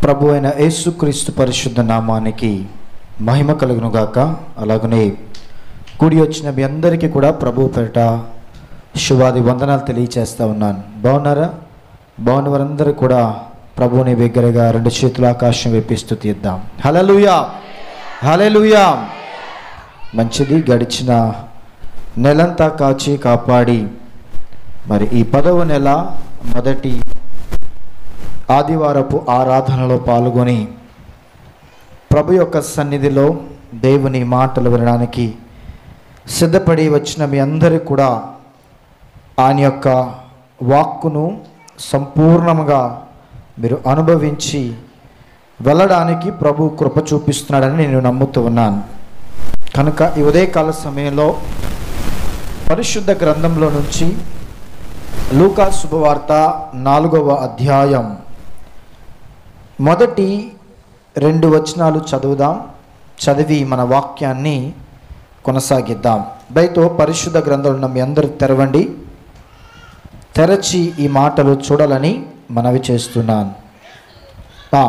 ప్రభు అయిన యేసుక్రీస్తు పరిశుద్ధ నామానికి మహిమ కలుగును గాక అలాగనే కూడి వచ్చిన మీ అందరికీ కూడా ప్రభు పేట శుభాది వందనాలు తెలియచేస్తా ఉన్నాను బాగున్నారా బాగున్న వారందరూ కూడా ప్రభువుని బిగ్గరగా రెండు చేతుల ఆకాశం వెప్పిస్తూ తీద్దాం హలలుయా హలలుయా మంచిది గడిచిన నెలంతా కాచి కాపాడి మరి ఈ పదవ నెల మొదటి ఆదివారపు ఆరాధనలో పాల్గొని ప్రభు యొక్క సన్నిధిలో దేవుని మాటలు వినడానికి సిద్ధపడి వచ్చిన మీ అందరికీ కూడా ఆయన యొక్క వాక్కును సంపూర్ణంగా మీరు అనుభవించి వెళ్ళడానికి ప్రభు కృప చూపిస్తున్నాడని నేను నమ్ముతూ ఉన్నాను కనుక ఈ ఉదయకాల సమయంలో పరిశుద్ధ గ్రంథంలో నుంచి లూకా శుభవార్త నాలుగవ అధ్యాయం మొదటి రెండు వచనాలు చదువుదాం చదివి మన వాక్యాన్ని కొనసాగిద్దాం దయతో పరిశుద్ధ గ్రంథంలో ఉన్న మీ అందరూ తెరవండి తెరచి ఈ మాటలు చూడాలని మనవి చేస్తున్నాను ఆ.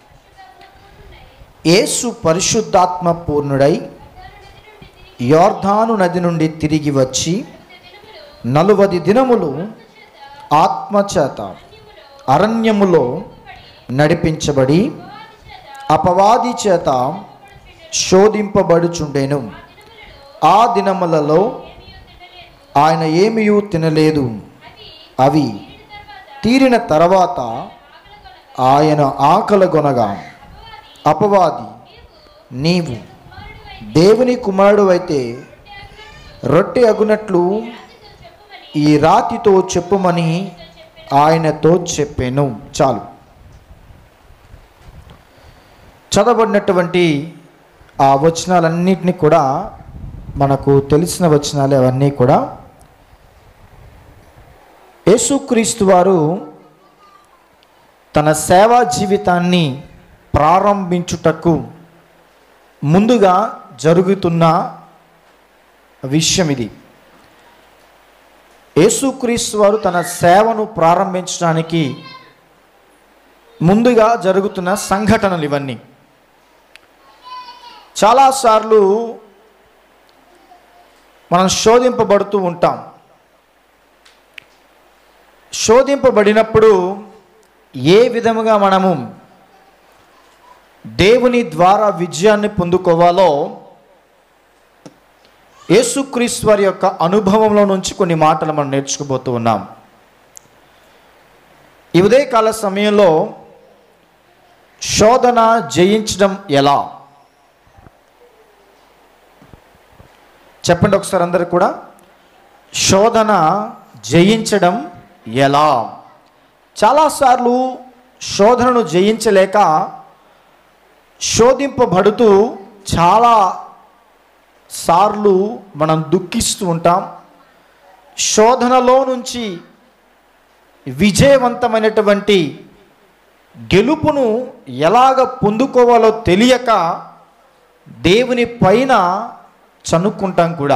యేసు పరిశుద్ధాత్మ పూర్ణుడై యోర్ధాను నది నుండి తిరిగి వచ్చి నలువది దినములు ఆత్మచేత అరణ్యములో నడిపించబడి అపవాది చేత శోధింపబడుచుండెను ఆ దినములలో ఆయన ఏమీ తినలేదు అవి తీరిన తర్వాత ఆయన ఆకలగొనగా అపవాది నీవు దేవుని కుమారుడు అయితే రొట్టె అగునట్లు ఈ రాతితో చెప్పుమని ఆయనతో చెప్పాను చాలు చదవబడినటువంటి ఆ వచనాలన్నింటినీ కూడా మనకు తెలిసిన వచనాలు అవన్నీ కూడా యేసుక్రీస్తు వారు తన సేవా జీవితాన్ని ప్రారంభించుటకు ముందుగా జరుగుతున్న విషయం ఇది యేసుక్రీస్తు వారు తన సేవను ప్రారంభించడానికి ముందుగా జరుగుతున్న సంఘటనలు ఇవన్నీ చాలాసార్లు మనం శోధింపబడుతూ ఉంటాం శోధింపబడినప్పుడు ఏ విధముగా మనము దేవుని ద్వారా విజయాన్ని పొందుకోవాలో యేసుక్రీస్తు వారి యొక్క అనుభవంలో నుంచి కొన్ని మాటలు మనం నేర్చుకోబోతూ ఉన్నాం ఈ ఉదయకాల సమయంలో శోధన జయించడం ఎలా చెప్పండి ఒకసారి అందరు కూడా శోధన జయించడం ఎలా చాలాసార్లు శోధనను జయించలేక శోధింపబడుతూ చాలా సార్లు మనం దుఃఖిస్తూ ఉంటాం శోధనలో నుంచి విజయవంతమైనటువంటి గెలుపును ఎలాగ పొందుకోవాలో తెలియక దేవుని పైన చనుక్కుంటాం కూడా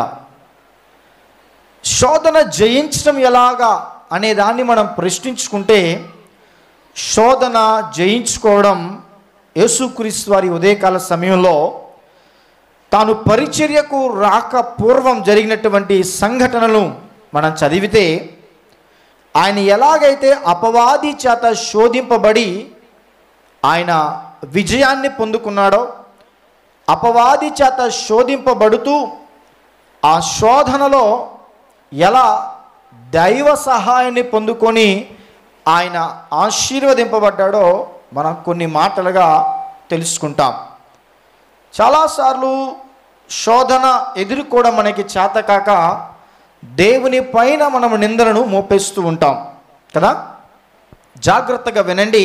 శోధన జయించడం ఎలాగా అనే దాన్ని మనం ప్రశ్నించుకుంటే శోధన జయించుకోవడం యేసుక్రీస్తు వారి ఉదయకాల సమయంలో తాను పరిచర్యకు రాక పూర్వం జరిగినటువంటి సంఘటనలు మనం చదివితే ఆయన ఎలాగైతే అపవాది చేత శోధింపబడి ఆయన విజయాన్ని పొందుకున్నాడో అపవాది చేత శోధింపబడుతూ ఆ శోధనలో ఎలా దైవ సహాయాన్ని పొందుకొని ఆయన ఆశీర్వదింపబడ్డాడో మనం కొన్ని మాటలుగా తెలుసుకుంటాం చాలాసార్లు శోధన ఎదుర్కోవడం మనకి చేతకాక దేవుని పైన మనం నిందలను మోపేస్తూ ఉంటాం కదా జాగ్రత్తగా వినండి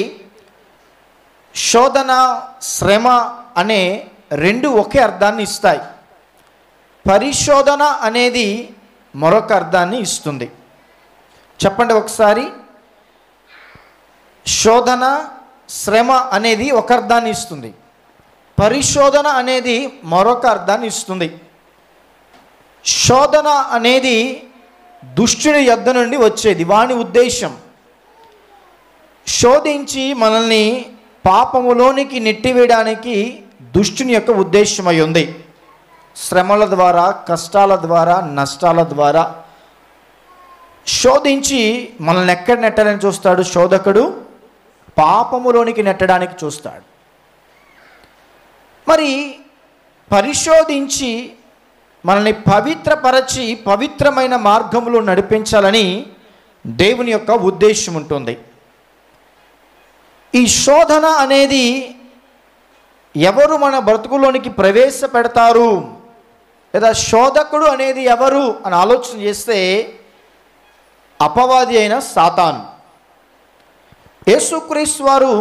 శోధన శ్రమ అనే రెండు ఒకే అర్థాన్ని ఇస్తాయి పరిశోధన అనేది మరొక అర్థాన్ని ఇస్తుంది చెప్పండి ఒకసారి శోధన శ్రమ అనేది ఒక అర్థాన్ని ఇస్తుంది పరిశోధన అనేది మరొక అర్థాన్ని ఇస్తుంది శోధన అనేది దుష్టుని యొద్ద నుండి వచ్చేది వాని ఉద్దేశం శోధించి మనల్ని పాపములోనికి నెట్టివేయడానికి దుష్టుని యొక్క ఉద్దేశమై ఉంది శ్రమల ద్వారా కష్టాల ద్వారా నష్టాల ద్వారా శోధించి మనల్ని ఎక్కడ నెట్టాలని చూస్తాడు శోధకుడు పాపములోనికి నెట్టడానికి చూస్తాడు మరి పరిశోధించి మనల్ని పవిత్రపరచి పవిత్రమైన మార్గంలో నడిపించాలని దేవుని యొక్క ఉద్దేశం ఉంటుంది ఈ శోధన అనేది ఎవరు మన బ్రతుకులోనికి ప్రవేశపెడతారు లేదా శోధకుడు అనేది ఎవరు అని ఆలోచన చేస్తే అపవాది అయిన సాతాను యేసుక్రీస్తు వారు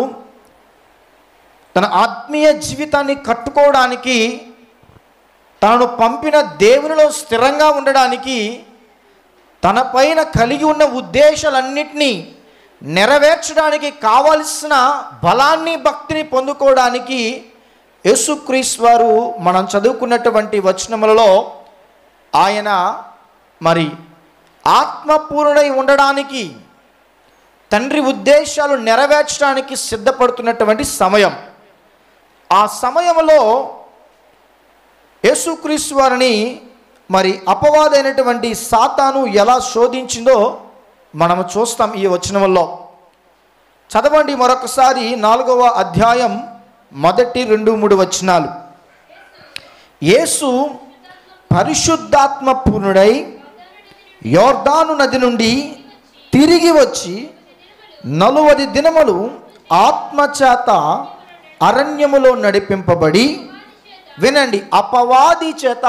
తన ఆత్మీయ జీవితాన్ని కట్టుకోవడానికి తనను పంపిన దేవునిలో స్థిరంగా ఉండడానికి తన పైన కలిగి ఉన్న ఉద్దేశాలన్నిటినీ నెరవేర్చడానికి కావలసిన బలాన్ని భక్తిని పొందుకోవడానికి యేసుక్రీస్తు వారు మనం చదువుకున్నటువంటి వచనములలో ఆయన మరి ఆత్మపూర్ణై ఉండడానికి తండ్రి ఉద్దేశాలు నెరవేర్చడానికి సిద్ధపడుతున్నటువంటి సమయం ఆ సమయంలో యేసుక్రీస్తు వారిని మరి అపవాదైనటువంటి సాతాను ఎలా శోధించిందో మనము చూస్తాం ఈ వచనంలో చదవండి మరొకసారి నాలుగవ అధ్యాయం మొదటి రెండు మూడు వచనాలు యేసు పరిశుద్ధాత్మ పూర్ణుడై యోర్దాను నది నుండి తిరిగి వచ్చి నలువది దినములు ఆత్మచేత అరణ్యములో నడిపింపబడి వినండి అపవాది చేత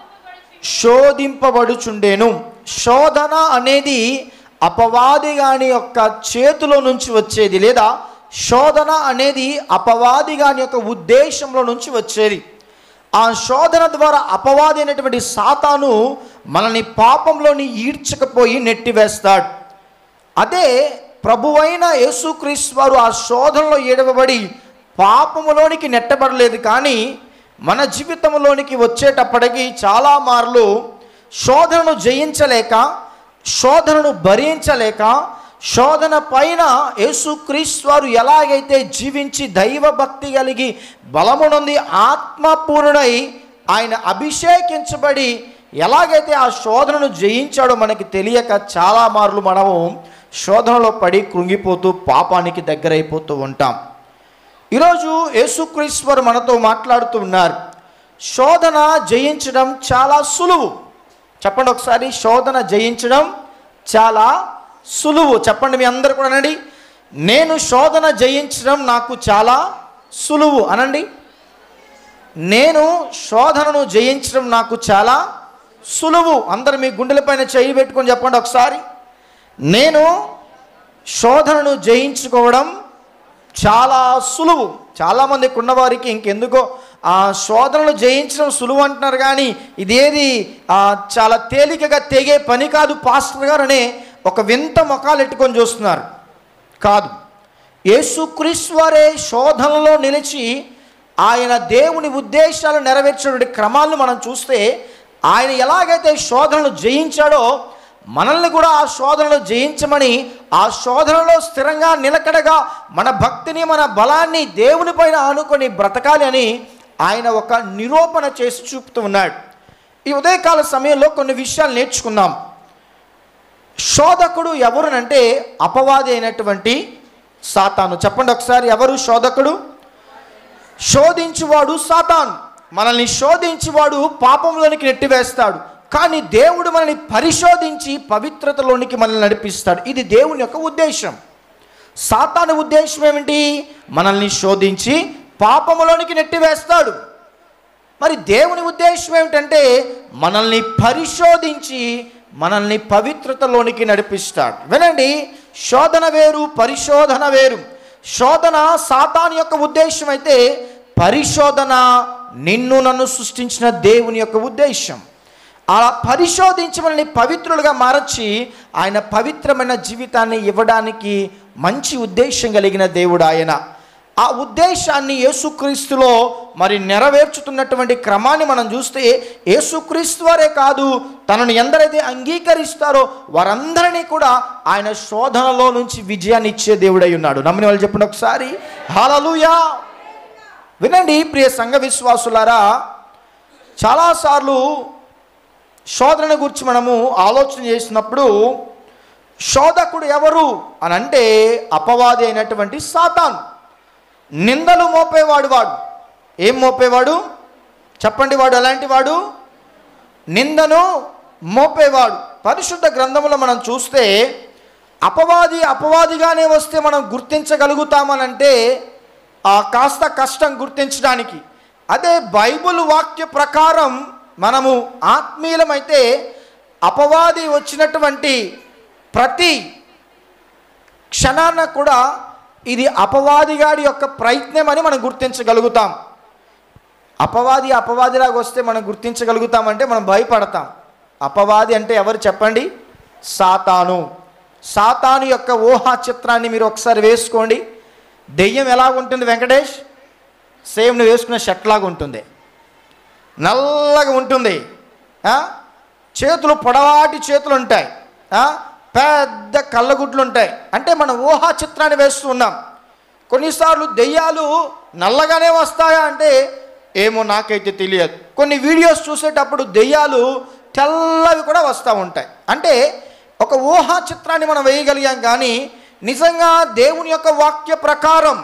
శోధింపబడుచుండేను శోధన అనేది అపవాది గాని యొక్క చేతిలో నుంచి వచ్చేది లేదా శోధన అనేది అపవాది గాని యొక్క ఉద్దేశంలో నుంచి వచ్చేది ఆ శోధన ద్వారా అపవాది అయినటువంటి సాతాను మనల్ని పాపంలోని ఈడ్చకపోయి నెట్టివేస్తాడు అదే ప్రభువైన యేసుక్రీస్తు వారు ఆ శోధనలో ఏడవబడి పాపములోనికి నెట్టబడలేదు కానీ మన జీవితంలోనికి వచ్చేటప్పటికి చాలా మార్లు శోధనను జయించలేక శోధనను భరించలేక శోధన పైన యేసుక్రీస్తు వారు ఎలాగైతే జీవించి దైవభక్తి కలిగి బలమునుంది ఆత్మపూర్ణుడై ఆయన అభిషేకించబడి ఎలాగైతే ఆ శోధనను జయించాడో మనకి తెలియక చాలా మార్లు మనము శోధనలో పడి కృంగిపోతూ పాపానికి దగ్గరైపోతూ ఉంటాం ఈరోజు యేసుక్రీశ్వరు మనతో మాట్లాడుతూ ఉన్నారు శోధన జయించడం చాలా సులువు చెప్పండి ఒకసారి శోధన జయించడం చాలా సులువు చెప్పండి మీ అందరు కూడా అనండి నేను శోధన జయించడం నాకు చాలా సులువు అనండి నేను శోధనను జయించడం నాకు చాలా సులువు అందరు మీ గుండెలపైన చేయి పెట్టుకొని చెప్పండి ఒకసారి నేను శోధనను జయించుకోవడం చాలా సులువు చాలామందికి ఉన్నవారికి ఇంకెందుకో ఆ శోధనలు జయించడం సులువు అంటున్నారు కానీ ఇదేది ఆ, చాలా తేలికగా తెగే పని కాదు పాస్టర్ గారు అనే ఒక వింత మొఖాలు ఎట్టుకొని చూస్తున్నారు కాదు యేసుక్రీస్తు వారే శోధనలో నిలిచి ఆయన దేవుని ఉద్దేశాలు నెరవేర్చేటువంటి క్రమాలను మనం చూస్తే ఆయన ఎలాగైతే శోధనలు జయించాడో మనల్ని కూడా ఆ శోధనలు జయించమని ఆ శోధనలో స్థిరంగా నిలకడగా మన భక్తిని మన బలాన్ని దేవుని పైన ఆనుకొని బ్రతకాలి అని ఆయన ఒక నిరూపణ చేసి చూపుతూ ఉన్నాడు ఈ ఉదయకాల సమయంలో కొన్ని విషయాలు నేర్చుకుందాం శోధకుడు ఎవరునంటే అపవాది అయినటువంటి సాతాను చెప్పండి ఒకసారి ఎవరు శోధకుడు శోధించువాడు సాతాను మనల్ని శోధించువాడు పాపంలోనికి నెట్టివేస్తాడు కానీ దేవుడు మనల్ని పరిశోధించి పవిత్రతలోనికి మనల్ని నడిపిస్తాడు ఇది దేవుని యొక్క ఉద్దేశం సాతాను ఉద్దేశం ఏమిటి మనల్ని శోధించి పాపములోనికి నెట్టివేస్తాడు మరి దేవుని ఉద్దేశం ఏమిటంటే మనల్ని పరిశోధించి మనల్ని పవిత్రతలోనికి నడిపిస్తాడు వినండి శోధన వేరు పరిశోధన వేరు శోధన సాతాను యొక్క ఉద్దేశం అయితే పరిశోధన నిన్ను నన్ను సృష్టించిన దేవుని యొక్క ఉద్దేశం అలా పరిశోధించి మనల్ని పవిత్రులుగా మార్చి ఆయన పవిత్రమైన జీవితాన్ని ఇవ్వడానికి మంచి ఉద్దేశం కలిగిన దేవుడు ఆయన ఆ ఉద్దేశాన్ని యేసుక్రీస్తులో మరి నెరవేర్చుతున్నటువంటి క్రమాన్ని మనం చూస్తే యేసుక్రీస్తు వారే కాదు తనను ఎందరైతే అంగీకరిస్తారో వారందరినీ కూడా ఆయన శోధనలో నుంచి విజయాన్ని ఇచ్చే దేవుడై ఉన్నాడు నమ్మిన వాళ్ళు చెప్పండి ఒకసారి హల్లెలూయా వినండి ప్రియ సంఘ విశ్వాసులారా చాలాసార్లు శోధన గురించి మనము ఆలోచన చేసినప్పుడు శోధకుడు ఎవరు అని అంటే అపవాది అయినటువంటి సాతాన్ నిందలు మోపేవాడు వాడు ఏం మోపేవాడు చెప్పండి వాడు ఎలాంటి వాడు నిందను మోపేవాడు పరిశుద్ధ గ్రంథంలో మనం చూస్తే అపవాది అపవాదిగానే వస్తే మనం గుర్తించగలుగుతామనంటే ఆ కాస్త కష్టం గుర్తించడానికి అదే బైబిల్ వాక్య ప్రకారం మనము ఆత్మీయులమైతే అపవాది వచ్చినటువంటి ప్రతి క్షణాన కూడా ఇది అపవాదిగాడి యొక్క ప్రయత్నం అని మనం గుర్తించగలుగుతాం అపవాది అపవాదిలాగా వస్తే మనం గుర్తించగలుగుతామంటే మనం భయపడతాం అపవాది అంటే ఎవరు చెప్పండి సాతాను సాతాను యొక్క ఊహా చిత్రాన్ని మీరు ఒకసారి వేసుకోండి దెయ్యం ఎలా ఉంటుంది వెంకటేష్ సేమ్ నువ్వు వేసుకున్న షర్ట్ లాగా ఉంటుంది నల్లగా ఉంటుంది ఆ? చేతులు పొడవాటి చేతులు ఉంటాయి ఆ? పెద్ద కళ్ళగుడ్లు ఉంటాయి అంటే మనం ఊహా చిత్రాన్ని వేస్తూ ఉన్నాం కొన్నిసార్లు దెయ్యాలు నల్లగానే వస్తాయా అంటే ఏమో నాకైతే తెలియదు కొన్ని వీడియోస్ చూసేటప్పుడు దెయ్యాలు తెల్లవి కూడా వస్తూ ఉంటాయి అంటే ఒక ఊహా చిత్రాన్ని మనం వేయగలిగాం కానీ నిజంగా దేవుని యొక్క వాక్య ప్రకారం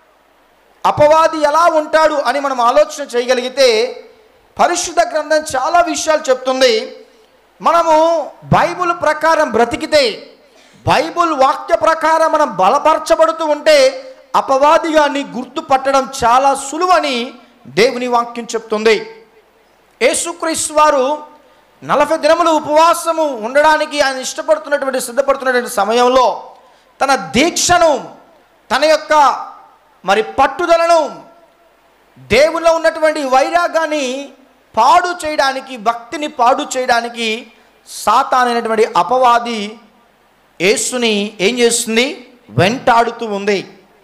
అపవాది ఎలా ఉంటాడు అని మనం ఆలోచన చేయగలిగితే పరిశుద్ధ గ్రంథం చాలా విషయాలు చెప్తుంది మనము బైబిల్ ప్రకారం బ్రతికితే బైబిల్ వాక్య ప్రకారం మనం బలపరచబడుతూ ఉంటే అపవాదిగాన్ని గుర్తుపట్టడం చాలా సులువని దేవుని వాక్యం చెప్తుంది యేసుక్రీస్తు వారు నలభై దినములు ఉపవాసము ఉండడానికి ఆయన ఇష్టపడుతున్నటువంటి సిద్ధపడుతున్నటువంటి సమయంలో తన దీక్షను తన యొక్క మరి పట్టుదలను దేవుల్లో ఉన్నటువంటి వైరాగాన్ని పాడు చేయడానికి భక్తిని పాడు చేయడానికి సాతానైనటువంటి అపవాది యేసుని ఏం చేస్తుంది వెంటాడుతూ ఉంది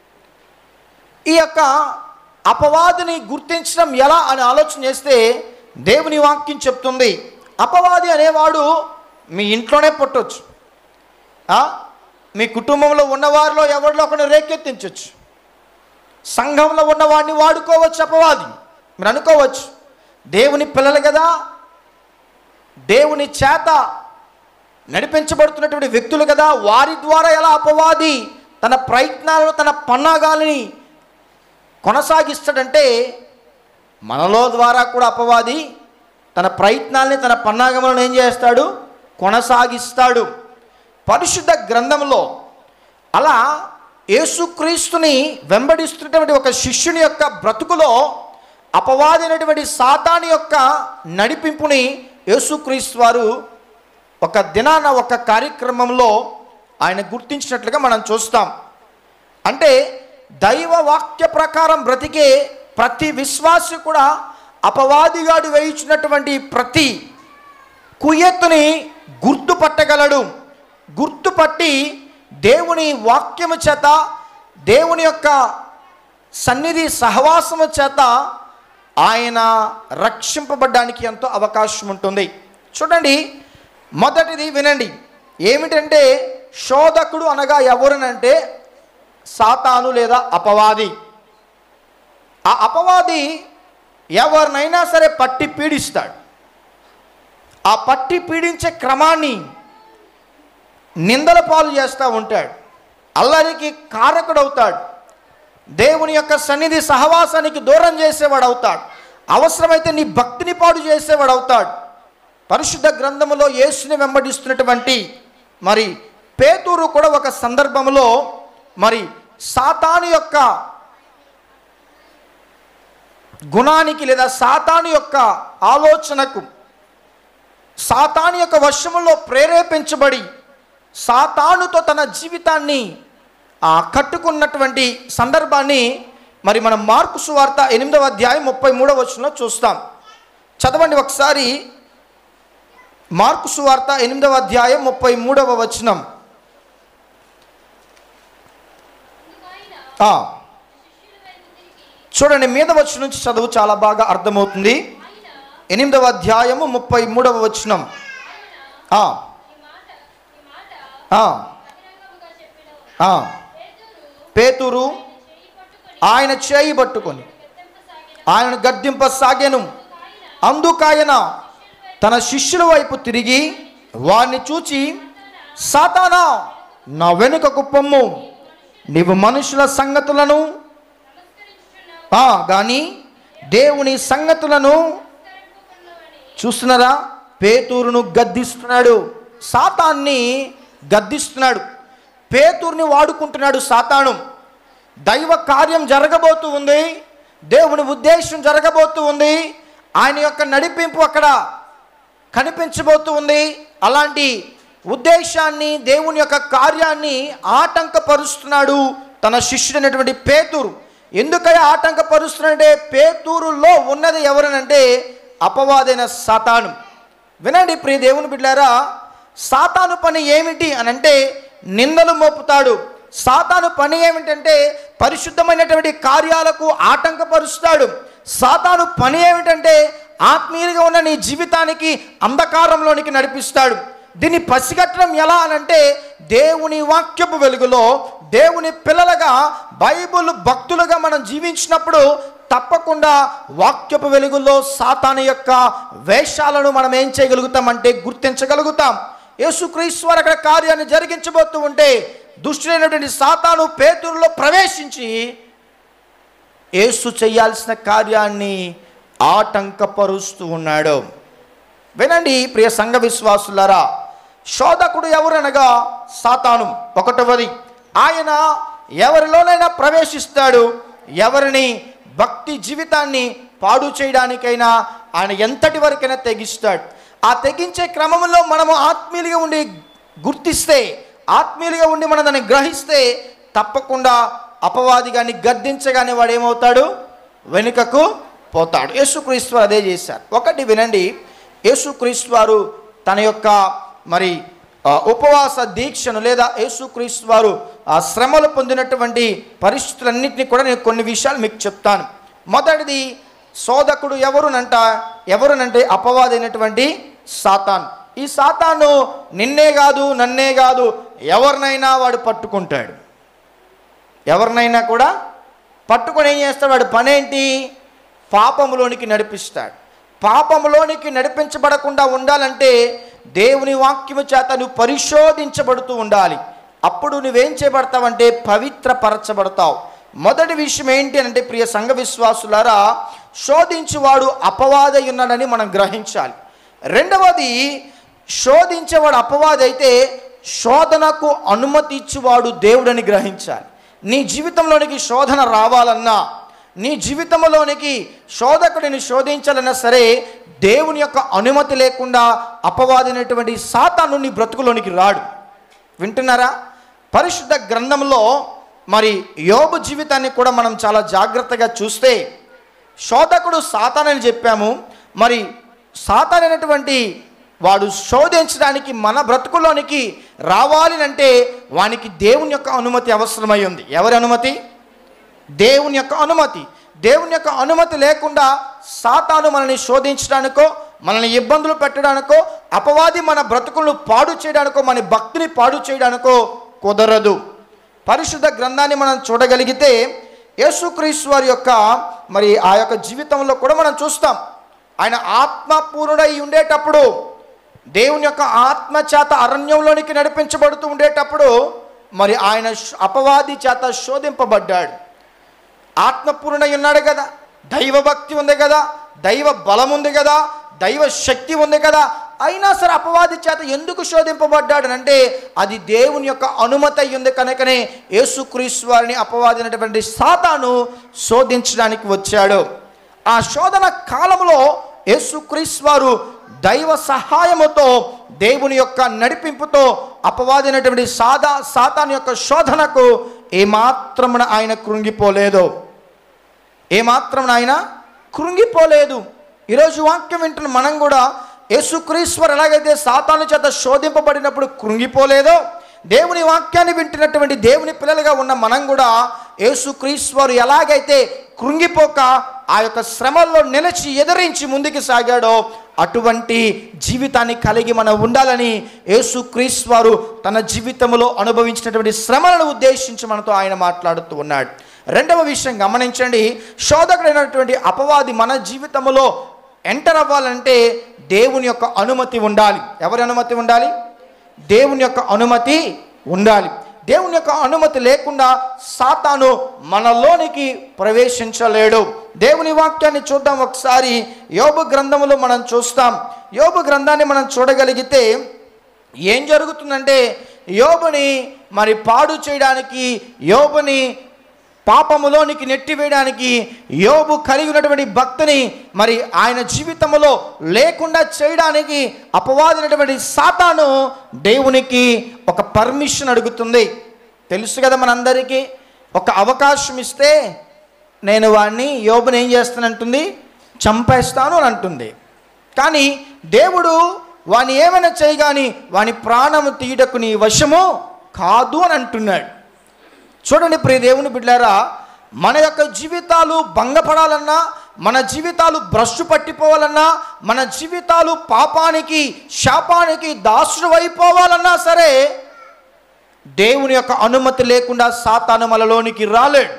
ఈ యొక్క అపవాదిని గుర్తించడం ఎలా అని ఆలోచన చేస్తే దేవుని వాక్యం చెప్తుంది అపవాది అనేవాడు మీ ఇంట్లోనే పుట్టొచ్చు ఆ? మీ కుటుంబంలో ఉన్నవారిలో ఎవరిలో ఒకరిని రేకెత్తించవచ్చు సంఘంలో ఉన్నవాడిని వాడుకోవచ్చు అపవాది మీరు అనుకోవచ్చు దేవుని పిల్లలు కదా దేవుని చేత నడిపించబడుతున్నటువంటి వ్యక్తులు కదా వారి ద్వారా ఎలా అపవాది తన ప్రయత్నాలను తన పన్నాగాలని కొనసాగిస్తాడంటే మనలో ద్వారా కూడా అపవాది తన ప్రయత్నాల్ని తన పన్నాగములను ఏం చేస్తాడు కొనసాగిస్తాడు పరిశుద్ధ గ్రంథంలో అలా యేసుక్రీస్తుని వెంబడిస్తున్నటువంటి ఒక శిష్యుని యొక్క బ్రతుకులో అపవాదైనటువంటి సాతాని యొక్క నడిపింపుని యేసుక్రీస్తు వారు ఒక దినాన ఒక కార్యక్రమంలో ఆయన గుర్తించినట్లుగా మనం చూస్తాం అంటే దైవ వాక్య ప్రకారం బ్రతికే ప్రతి విశ్వాసి కూడా అపవాదిగాడు వేయించినటువంటి ప్రతి కుయ్యత్తుని గుర్తుపట్టగలడు గుర్తుపట్టి దేవుని వాక్యము చేత దేవుని యొక్క సన్నిధి సహవాసము చేత ఆయన రక్షింపబడ్డానికి ఎంతో అవకాశం ఉంటుంది చూడండి మొదటిది వినండి ఏమిటంటే శోధకుడు అనగా ఎవరునంటే సాతాను లేదా అపవాది ఆ అపవాది ఎవరినైనా సరే పట్టి పీడిస్తాడు ఆ పట్టి పీడించే క్రమాన్ని నిందల పాలు చేస్తూ ఉంటాడు అల్లరికి కారకుడవుతాడు దేవుని యొక్క సన్నిధి సహవాసానికి దూరం చేసేవాడు అవుతాడు అవసరమైతే నీ భక్తిని పాడు చేసేవాడు అవుతాడు పరిశుద్ధ గ్రంథములో యేసుని వెంబడిస్తున్నటువంటి మరి పేతూరు కూడా ఒక సందర్భంలో మరి సాతాను యొక్క గుణానికి లేదా సాతాను యొక్క ఆలోచనకు సాతాను యొక్క వశములో ప్రేరేపించబడి సాతానుతో తన జీవితాన్ని ఆ, కట్టుకున్నటువంటి సందర్భాన్ని మరి మనం మార్కు సువార్త ఎనిమిదవ అధ్యాయం ముప్పై మూడవ వచనంలో చూస్తాం చదవండి ఒకసారి మార్కు సువార్త ఎనిమిదవ అధ్యాయం ముప్పై మూడవ వచనం ఆ, చూడండి మీద వచ్చిన నుంచి చదువు చాలా బాగా అర్థమవుతుంది ఎనిమిదవ అధ్యాయము ముప్పై మూడవ వచనం ఆ, ఆ, ఆ. పేతురు ఆయన చేయి పట్టుకొని ఆయనను గద్దింపసాగాను అందుకాయన తన శిష్యుల వైపు తిరిగి వారిని చూచి సాతానా నా వెనుకకు పొమ్ము నీవు మనుషుల సంగతులను ఆ, గాని దేవుని సంగతులను చూస్తున్నారా పేతూరును గద్దిస్తున్నాడు సాతాన్ని గద్దిస్తున్నాడు పేతూరుని వాడుకుంటున్నాడు సాతాను దైవ కార్యం జరగబోతూ ఉంది దేవుని ఉద్దేశం జరగబోతూ ఉంది ఆయన యొక్క నడిపింపు అక్కడ కనిపించబోతూ ఉంది అలాంటి ఉద్దేశాన్ని దేవుని యొక్క కార్యాన్ని ఆటంకపరుస్తున్నాడు తన శిష్యుడైనటువంటి పేతూరు ఎందుకని ఆటంకపరుస్తున్నాడంటే పేతూరులో ఉన్నది ఎవరనంటే అపవాదైన సాతాను వినండి ప్రియ దేవుని బిడ్డారా సాతాను పని ఏమిటి అని అంటే నిందలు మోపుతాడు సాతాను పని ఏమిటంటే పరిశుద్ధమైనటువంటి కార్యాలకు ఆటంకపరుస్తాడు సాతాను పని ఏమిటంటే ఆత్మీయులుగా ఉన్న నీ జీవితానికి అంధకారంలోనికి నడిపిస్తాడు దీన్ని పసిగట్టడం ఎలా అనంటే దేవుని వాక్యపు వెలుగులో దేవుని పిల్లలుగా బైబుల్ భక్తులుగా మనం జీవించినప్పుడు తప్పకుండా వాక్యపు వెలుగులో సాతాను యొక్క వేషాలను మనం ఏం చేయగలుగుతామంటే గుర్తించగలుగుతాం యేసుక్రీస్తు వారు అక్కడ కార్యాన్ని జరిగించబోతూ ఉంటే దుష్టుడైనటువంటి సాతాను పేతురులో ప్రవేశించి యేసు చేయాల్సిన కార్యాన్ని ఆటంకపరుస్తూ ఉన్నాడు వినండి ప్రియ సంఘ విశ్వాసులారా శోధకుడు ఎవరనగా సాతాను ఒకటవది ఆయన ఎవరిలోనైనా ప్రవేశిస్తాడు ఎవరిని భక్తి జీవితాన్ని పాడు చేయడానికైనా ఆయన ఎంతటి వరకైనా తెగిస్తాడు ఆ తెగించే క్రమంలో మనము ఆత్మీయులుగా ఉండి గుర్తిస్తే ఆత్మీయులుగా ఉండి మనం దాన్ని గ్రహిస్తే తప్పకుండా అపవాది గాని గద్దించగానే వాడు ఏమవుతాడు వెనుకకు పోతాడు యేసుక్రీస్తు వారు అదే చేశారు ఒకటి వినండి యేసుక్రీస్తు వారు తన యొక్క మరి ఆ, ఉపవాస దీక్షను లేదా యేసుక్రీస్తు వారు ఆ శ్రమలు పొందినటువంటి పరిస్థితులన్నింటినీ కూడా నేను కొన్ని విషయాలు మీకు చెప్తాను మొదటిది శోధకుడు ఎవరునంట ఎవరునంటే అపవాదైనటువంటి సాతాన్ ఈ సాతాను నిన్నే కాదు నన్నే కాదు ఎవరినైనా వాడు పట్టుకుంటాడు ఎవరినైనా కూడా పట్టుకొని ఏం చేస్తాడు వాడు పనేంటి పాపములోనికి నడిపిస్తాడు పాపములోనికి నడిపించబడకుండా ఉండాలంటే దేవుని వాక్యము చేత నువ్వు పరిశోధించబడుతూ ఉండాలి అప్పుడు నువ్వేం చేయబడతావంటే పవిత్రపరచబడతావు మొదటి విషయం ఏంటి అంటే ప్రియ సంఘ విశ్వాసులారా శోధించువాడు అపవాదై ఉన్నాడని మనం గ్రహించాలి రెండవది శోధించేవాడు అపవాది అయితే శోధనకు అనుమతి ఇచ్చేవాడు దేవుడని గ్రహించాలి నీ జీవితంలోనికి శోధన రావాలన్నా నీ జీవితంలోనికి శోధకుడిని శోధించాలన్నా సరే దేవుని యొక్క అనుమతి లేకుండా అపవాదినటువంటి సాతాను నీ బ్రతుకులోనికి రాడు వింటున్నారా పరిశుద్ధ గ్రంథంలో మరి యోబు జీవితాన్ని కూడా మనం చాలా జాగ్రత్తగా చూస్తే శోధకుడు సాతానని చెప్పాము మరి సాతానైనటువంటి వాడు శోధించడానికి మన బ్రతుకులోనికి రావాలి అంటే వానికి దేవుని యొక్క అనుమతి అవసరమై ఉంది ఎవరి అనుమతి దేవుని యొక్క అనుమతి దేవుని యొక్క అనుమతి లేకుండా సాతాను మనల్ని శోధించడానికో మనల్ని ఇబ్బందులు పెట్టడానికో అపవాది మన బ్రతుకులను పాడు చేయడానికో మన భక్తిని పాడు చేయడానికో కుదరదు పరిశుద్ధ గ్రంథాన్ని మనం చూడగలిగితే యేసుక్రీస్తు వారి యొక్క మరి ఆ యొక్క జీవితంలో కూడా మనం చూస్తాం ఆయన ఆత్మపూర్ణుడై ఉండేటప్పుడు దేవుని యొక్క ఆత్మ చేత అరణ్యంలోనికి నడిపించబడుతూ ఉండేటప్పుడు మరి ఆయన శ్- అపవాది చేత శోధింపబడ్డాడు ఆత్మపూర్ణై ఉన్నాడు కదా దైవభక్తి ఉంది కదా దైవ బలం ఉంది కదా దైవ శక్తి ఉంది కదా అయినా సరే అపవాది చేత ఎందుకు శోధింపబడ్డాడు అంటే అది దేవుని యొక్క అనుమతి అయి ఉంది కనుకనే యేసుక్రీస్తు వారిని అపవాది అయినటువంటి సాతాను శోధించడానికి వచ్చాడు ఆ శోధన కాలంలో యేసుక్రీస్తు వారు దైవ సహాయముతో దేవుని యొక్క నడిపింపుతో అపవాదినటువంటి సాదా సాతాన్ యొక్క శోధనకు ఏమాత్రమున ఆయన కృంగిపోలేదు ఏమాత్రం ఆయన కృంగిపోలేదు ఈరోజు వాక్యం వింటున్న మనం కూడా యేసుక్రీశ్వర్ ఎలాగైతే సాతాను చేత శోధింపబడినప్పుడు కృంగిపోలేదో దేవుని వాక్యాన్ని వింటున్నటువంటి దేవుని పిల్లలుగా ఉన్న మనం కూడా యేసుక్రీశ్వరు ఎలాగైతే కృంగిపోక ఆ యొక్క శ్రమల్లో నిలిచి ఎదిరించి ముందుకు సాగాడో అటువంటి జీవితాన్ని కలిగి మనం ఉండాలని యేసుక్రీశ్వరు తన జీవితంలో అనుభవించినటువంటి శ్రమలను ఉద్దేశించి మనతో ఆయన మాట్లాడుతూ ఉన్నాడు రెండవ విషయం గమనించండి శోధకుడైనటువంటి అపవాది మన జీవితంలో ఎంటర్ అవ్వాలంటే దేవుని యొక్క అనుమతి ఉండాలి ఎవరి అనుమతి ఉండాలి దేవుని యొక్క అనుమతి ఉండాలి దేవుని యొక్క అనుమతి లేకుండా సాతాను మనలోనికి ప్రవేశించలేడు దేవుని వాక్యాన్ని చూద్దాం ఒకసారి యోబు గ్రంథములో మనం చూస్తాం యోబు గ్రంథాన్ని మనం చూడగలిగితే ఏం జరుగుతుందంటే యోబుని మరి పాడు చేయడానికి యోబుని పాపములోనికి నెట్టివేయడానికి యోబు కలిగి ఉన్నటువంటి భక్తిని మరి ఆయన జీవితంలో లేకుండా చేయడానికి అపవాదినటువంటి సాతాను దేవునికి ఒక పర్మిషన్ అడుగుతుంది తెలుసు కదా మనందరికీ ఒక అవకాశం ఇస్తే నేను వాడిని యోబుని ఏం చేస్తానంటుంది చంపేస్తాను అని అంటుంది కానీ దేవుడు వాని ఏమైనా చేయగాని వాని ప్రాణము తీయటకు నీ వశము కాదు అని అంటున్నాడు చూడండి ప్రియ దేవుని బిడ్డారా మన యొక్క జీవితాలు భంగపడాలన్నా మన జీవితాలు భ్రష్టు పట్టిపోవాలన్నా మన జీవితాలు పాపానికి శాపానికి దాసుడు అయిపోవాలన్నా సరే దేవుని యొక్క అనుమతి లేకుండా సాతాను మనలోనికి రాలేడు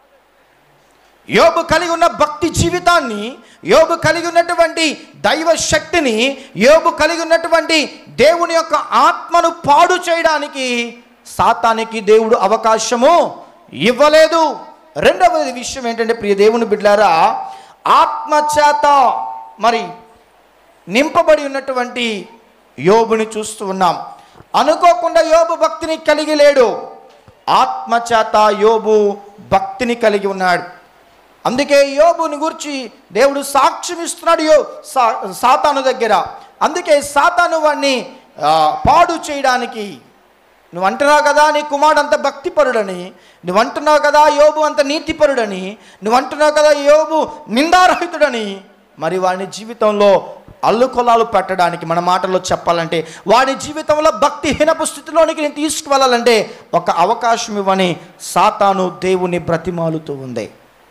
యోబు కలిగి ఉన్న భక్తి జీవితాన్ని యోబు కలిగి ఉన్నటువంటి దైవ శక్తిని యోబు కలిగి ఉన్నటువంటి దేవుని యొక్క ఆత్మను పాడు చేయడానికి సాతానికి దేవుడు అవకాశము ఇవ్వలేదు రెండవ విషయం ఏంటంటే ప్రియ దేవుని బిడ్డారా ఆత్మచేత మరి నింపబడి ఉన్నటువంటి యోబుని చూస్తూ ఉన్నాం అనుకోకుండా యోబు భక్తిని కలిగి లేడు ఆత్మచేత యోబు భక్తిని కలిగి ఉన్నాడు అందుకే యోబుని గురించి దేవుడు సాక్ష్యం ఇస్తున్నాడు యో సా- సాతాను దగ్గర అందుకే సాతాను వాడిని ఆ, పాడు చేయడానికి నువ్వు అంటున్నావు కదా నీ కుమారుడు అంత భక్తిపరుడని నువ్వు అంటున్నావు కదా యోబు అంత నీతిపరుడని నువ్వు అంటున్నావు కదా యోబు నిందారహితుడని మరి వాని జీవితంలో అల్లుకొలాలు పెట్టడానికి మన మాటల్లో చెప్పాలంటే వాడి జీవితంలో భక్తిహీనపు స్థితిలోనికి నేను తీసుకువెళ్ళాలంటే ఒక అవకాశం ఇవ్వని సాతాను దేవుని బ్రతిమాలుతూ ఉంది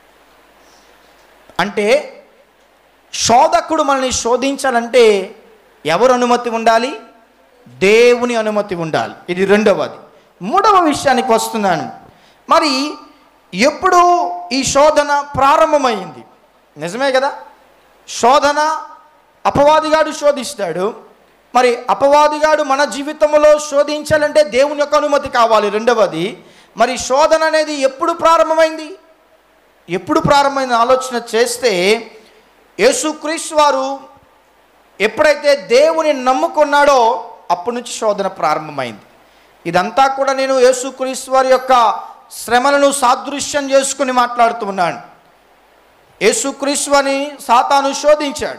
అంటే శోధకుడు మనల్ని శోధించాలంటే ఎవరు అనుమతి ఉండాలి దేవుని అనుమతి ఉండాలి ఇది రెండవది మూడవ విషయానికి వస్తున్నాను మరి ఎప్పుడు ఈ శోధన ప్రారంభమైంది నిజమే కదా శోధన అపవాదిగాడు శోధిస్తాడు మరి అపవాదిగాడు మన జీవితంలో శోధించాలంటే దేవుని యొక్క అనుమతి కావాలి రెండవది మరి శోధన అనేది ఎప్పుడు ప్రారంభమైంది ఎప్పుడు ప్రారంభమైన ఆలోచన చేస్తే యేసుక్రీస్తు వారు ఎప్పుడైతే దేవుని నమ్ముకున్నాడో అప్పటి నుంచి శోధన ప్రారంభమైంది ఇదంతా కూడా నేను యేసుక్రీస్తు వారి యొక్క శ్రమలను సాదృశ్యం చేసుకుని మాట్లాడుతూ ఉన్నాను యేసుక్రీస్తు వారిని సాతాను శోధించాడు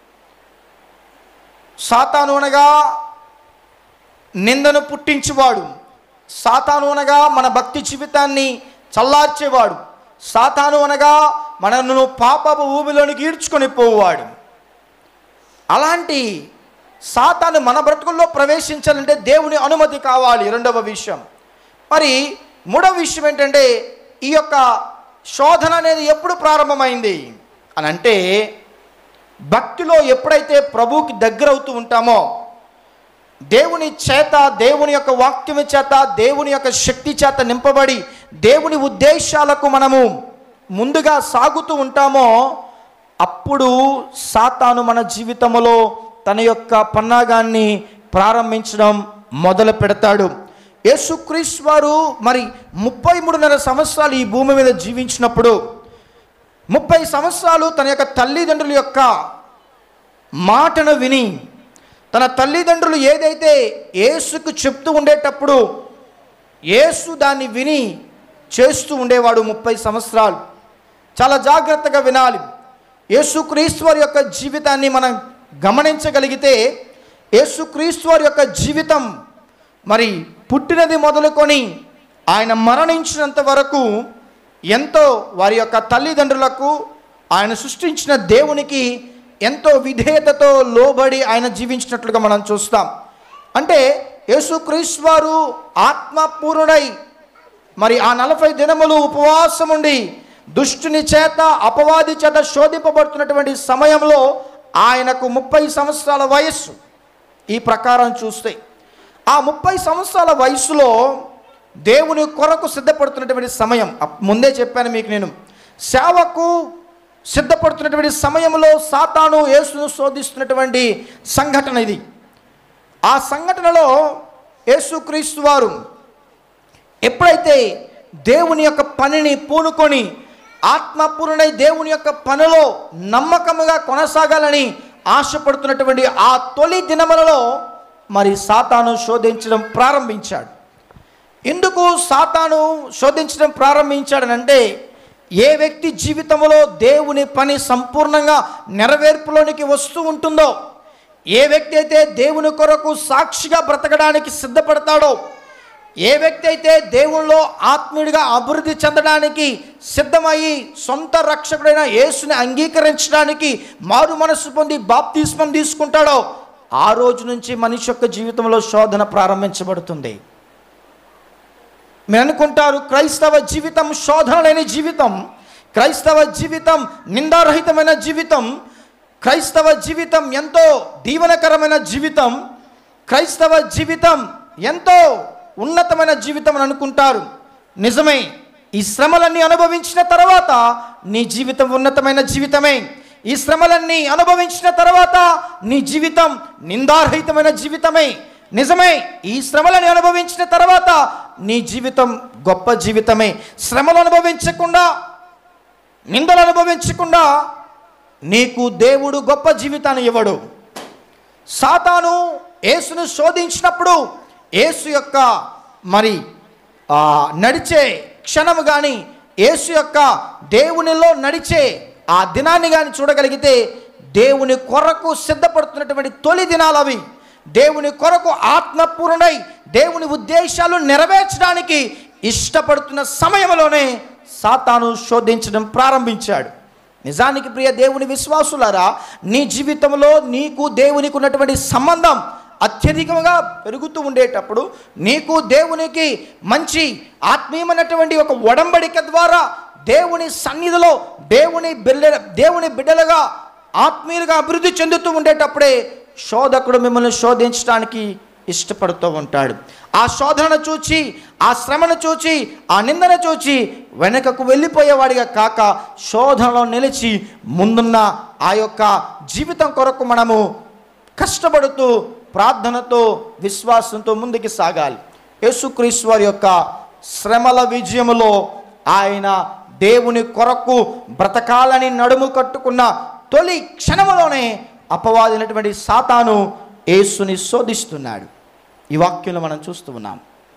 సాతాను అనగా నిందను పుట్టించేవాడు సాతాను అనగా మన భక్తి జీవితాన్ని చల్లార్చేవాడు సాతాను అనగా మనను పాపపు ఊబిలోనికి ఈడ్చుకొని పోవాడు అలాంటి సాతాను మన బ్రతుకుల్లో ప్రవేశించాలంటే దేవుని అనుమతి కావాలి రెండవ విషయం మరి మూడవ విషయం ఏంటంటే ఈ యొక్క శోధన అనేది ఎప్పుడు ప్రారంభమైంది అని అంటే భక్తిలో ఎప్పుడైతే ప్రభువుకి దగ్గర అవుతూ ఉంటామో దేవుని చేత దేవుని యొక్క వాక్యము చేత దేవుని యొక్క శక్తి చేత నింపబడి దేవుని ఉద్దేశాలకు మనము ముందుగా సాగుతూ ఉంటామో అప్పుడు సాతాను మన జీవితంలో తన యొక్క పన్నాగాన్ని ప్రారంభించడం మొదలు పెడతాడు యేసుక్రీస్తు వారు మరి ముప్పై మూడున్నర సంవత్సరాలు ఈ భూమి మీద జీవించినప్పుడు ముప్పై సంవత్సరాలు తన యొక్క తల్లిదండ్రుల యొక్క మాటను విని తన తల్లిదండ్రులు ఏదైతే యేసుకు చెప్తూ ఉండేటప్పుడు యేసు దాన్ని విని చేస్తూ ఉండేవాడు ముప్పై సంవత్సరాలు చాలా జాగ్రత్తగా వినాలి యేసుక్రీస్తు వారి యొక్క జీవితాన్ని మనం గమనించగలిగితే యేసుక్రీస్తు వారి యొక్క జీవితం మరి పుట్టినది మొదలుకొని ఆయన మరణించినంత వరకు ఎంతో వారి యొక్క తల్లిదండ్రులకు ఆయన సృష్టించిన దేవునికి ఎంతో విధేయతతో లోబడి ఆయన జీవించినట్లుగా మనం చూస్తాం అంటే యేసుక్రీస్తు వారు ఆత్మపూర్ణుడై మరి ఆ నలభై దినములు ఉపవాసం ఉండి దుష్టుని చేత అపవాది చేత శోధింపబడుతున్నటువంటి సమయంలో ఆయనకు ముప్పై సంవత్సరాల వయస్సు ఈ ప్రకారం చూస్తే ఆ ముప్పై సంవత్సరాల వయసులో దేవుని కొరకు సిద్ధపడుతున్నటువంటి సమయం అప్- ముందే చెప్పాను మీకు నేను సేవకు సిద్ధపడుతున్నటువంటి సమయంలో సాతాను యేసును శోధిస్తున్నటువంటి సంఘటన ఇది ఆ సంఘటనలో యేసుక్రీస్తు వారు ఎప్పుడైతే దేవుని యొక్క పనిని పూనుకొని ఆత్మపూర్ణై దేవుని యొక్క పనిలో నమ్మకముగా కొనసాగాలని ఆశపడుతున్నటువంటి ఆ తొలి దినములలో మరి సాతాను శోధించడం ప్రారంభించాడు ఎందుకు సాతాను శోధించడం ప్రారంభించాడనంటే ఏ వ్యక్తి జీవితంలో దేవుని పని సంపూర్ణంగా నెరవేర్పులోనికి వస్తూ ఉంటుందో ఏ వ్యక్తి అయితే దేవుని కొరకు సాక్షిగా బ్రతకడానికి సిద్ధపడతాడో ఏ వ్యక్తి అయితే దేవునిలో ఆత్మీయుడిగా అభివృద్ధి చెందడానికి సిద్ధమయ్యి సొంత రక్షకుడైన యేసుని అంగీకరించడానికి మారు మనస్సు పొంది బాప్తిస్మం తీసుకుంటాడో ఆ రోజు నుంచి మనిషి యొక్క జీవితంలో శోధన ప్రారంభించబడుతుంది మీరు అనుకుంటారు క్రైస్తవ జీవితం శోధన లేని జీవితం క్రైస్తవ జీవితం నిందారహితమైన జీవితం క్రైస్తవ జీవితం ఎంతో దీవనకరమైన జీవితం క్రైస్తవ జీవితం ఎంతో ఉన్నతమైన జీవితం అని అనుకుంటారు నిజమే ఈ శ్రమలన్నీ అనుభవించిన తర్వాత నీ జీవితం ఉన్నతమైన జీవితమే ఈ శ్రమలన్నీ అనుభవించిన తర్వాత నీ జీవితం నిందారహితమైన జీవితమే నిజమే ఈ శ్రమలను అనుభవించిన తర్వాత నీ జీవితం గొప్ప జీవితమే శ్రమలు అనుభవించకుండా నిందలు అనుభవించకుండా నీకు దేవుడు గొప్ప జీవితాన్ని ఇవ్వడు సాతాను యేసును శోధించినప్పుడు యేసు యొక్క మరి ఆ, నడిచే క్షణము కానీ యేసు యొక్క దేవునిలో నడిచే ఆ దినాన్ని కానీ చూడగలిగితే దేవుని కొరకు సిద్ధపడుతున్నటువంటి తొలి దినాలు అవి దేవుని కొరకు ఆత్మపూర్ణై దేవుని ఉద్దేశాలు నెరవేర్చడానికి ఇష్టపడుతున్న సమయంలోనే సాతాను శోధించడం ప్రారంభించాడు నిజానికి ప్రియ దేవుని విశ్వాసులారా నీ జీవితంలో నీకు దేవునికి ఉన్నటువంటి సంబంధం అత్యధికంగా పెరుగుతూ ఉండేటప్పుడు నీకు దేవునికి మంచి ఆత్మీయమైనటువంటి ఒక ఒడంబడిక ద్వారా దేవుని సన్నిధిలో దేవుని బిడ్డ దేవుని బిడ్డలుగా ఆత్మీయులుగా అభివృద్ధి చెందుతూ ఉండేటప్పుడే శోధకుడు మిమ్మల్ని శోధించడానికి ఇష్టపడుతూ ఉంటాడు ఆ శోధనను చూచి ఆ శ్రమను చూచి ఆ నిందను చూచి వెనుకకు వెళ్ళిపోయేవాడిగా కాక శోధనలో నిలిచి ముందున్న ఆ యొక్క జీవితం కొరకు మనము కష్టపడుతూ ప్రార్థనతో విశ్వాసంతో ముందుకు సాగాలి యేసుక్రీస్తు వారి యొక్క శ్రమల విజయములో ఆయన దేవుని కొరకు బ్రతకాలని నడుము కట్టుకున్న తొలి క్షణములోనే అపవాదినటువంటి సాతాను యేసుని శోధిస్తున్నాడు ఈ వాక్యంలో మనం చూస్తూ ఉన్నాం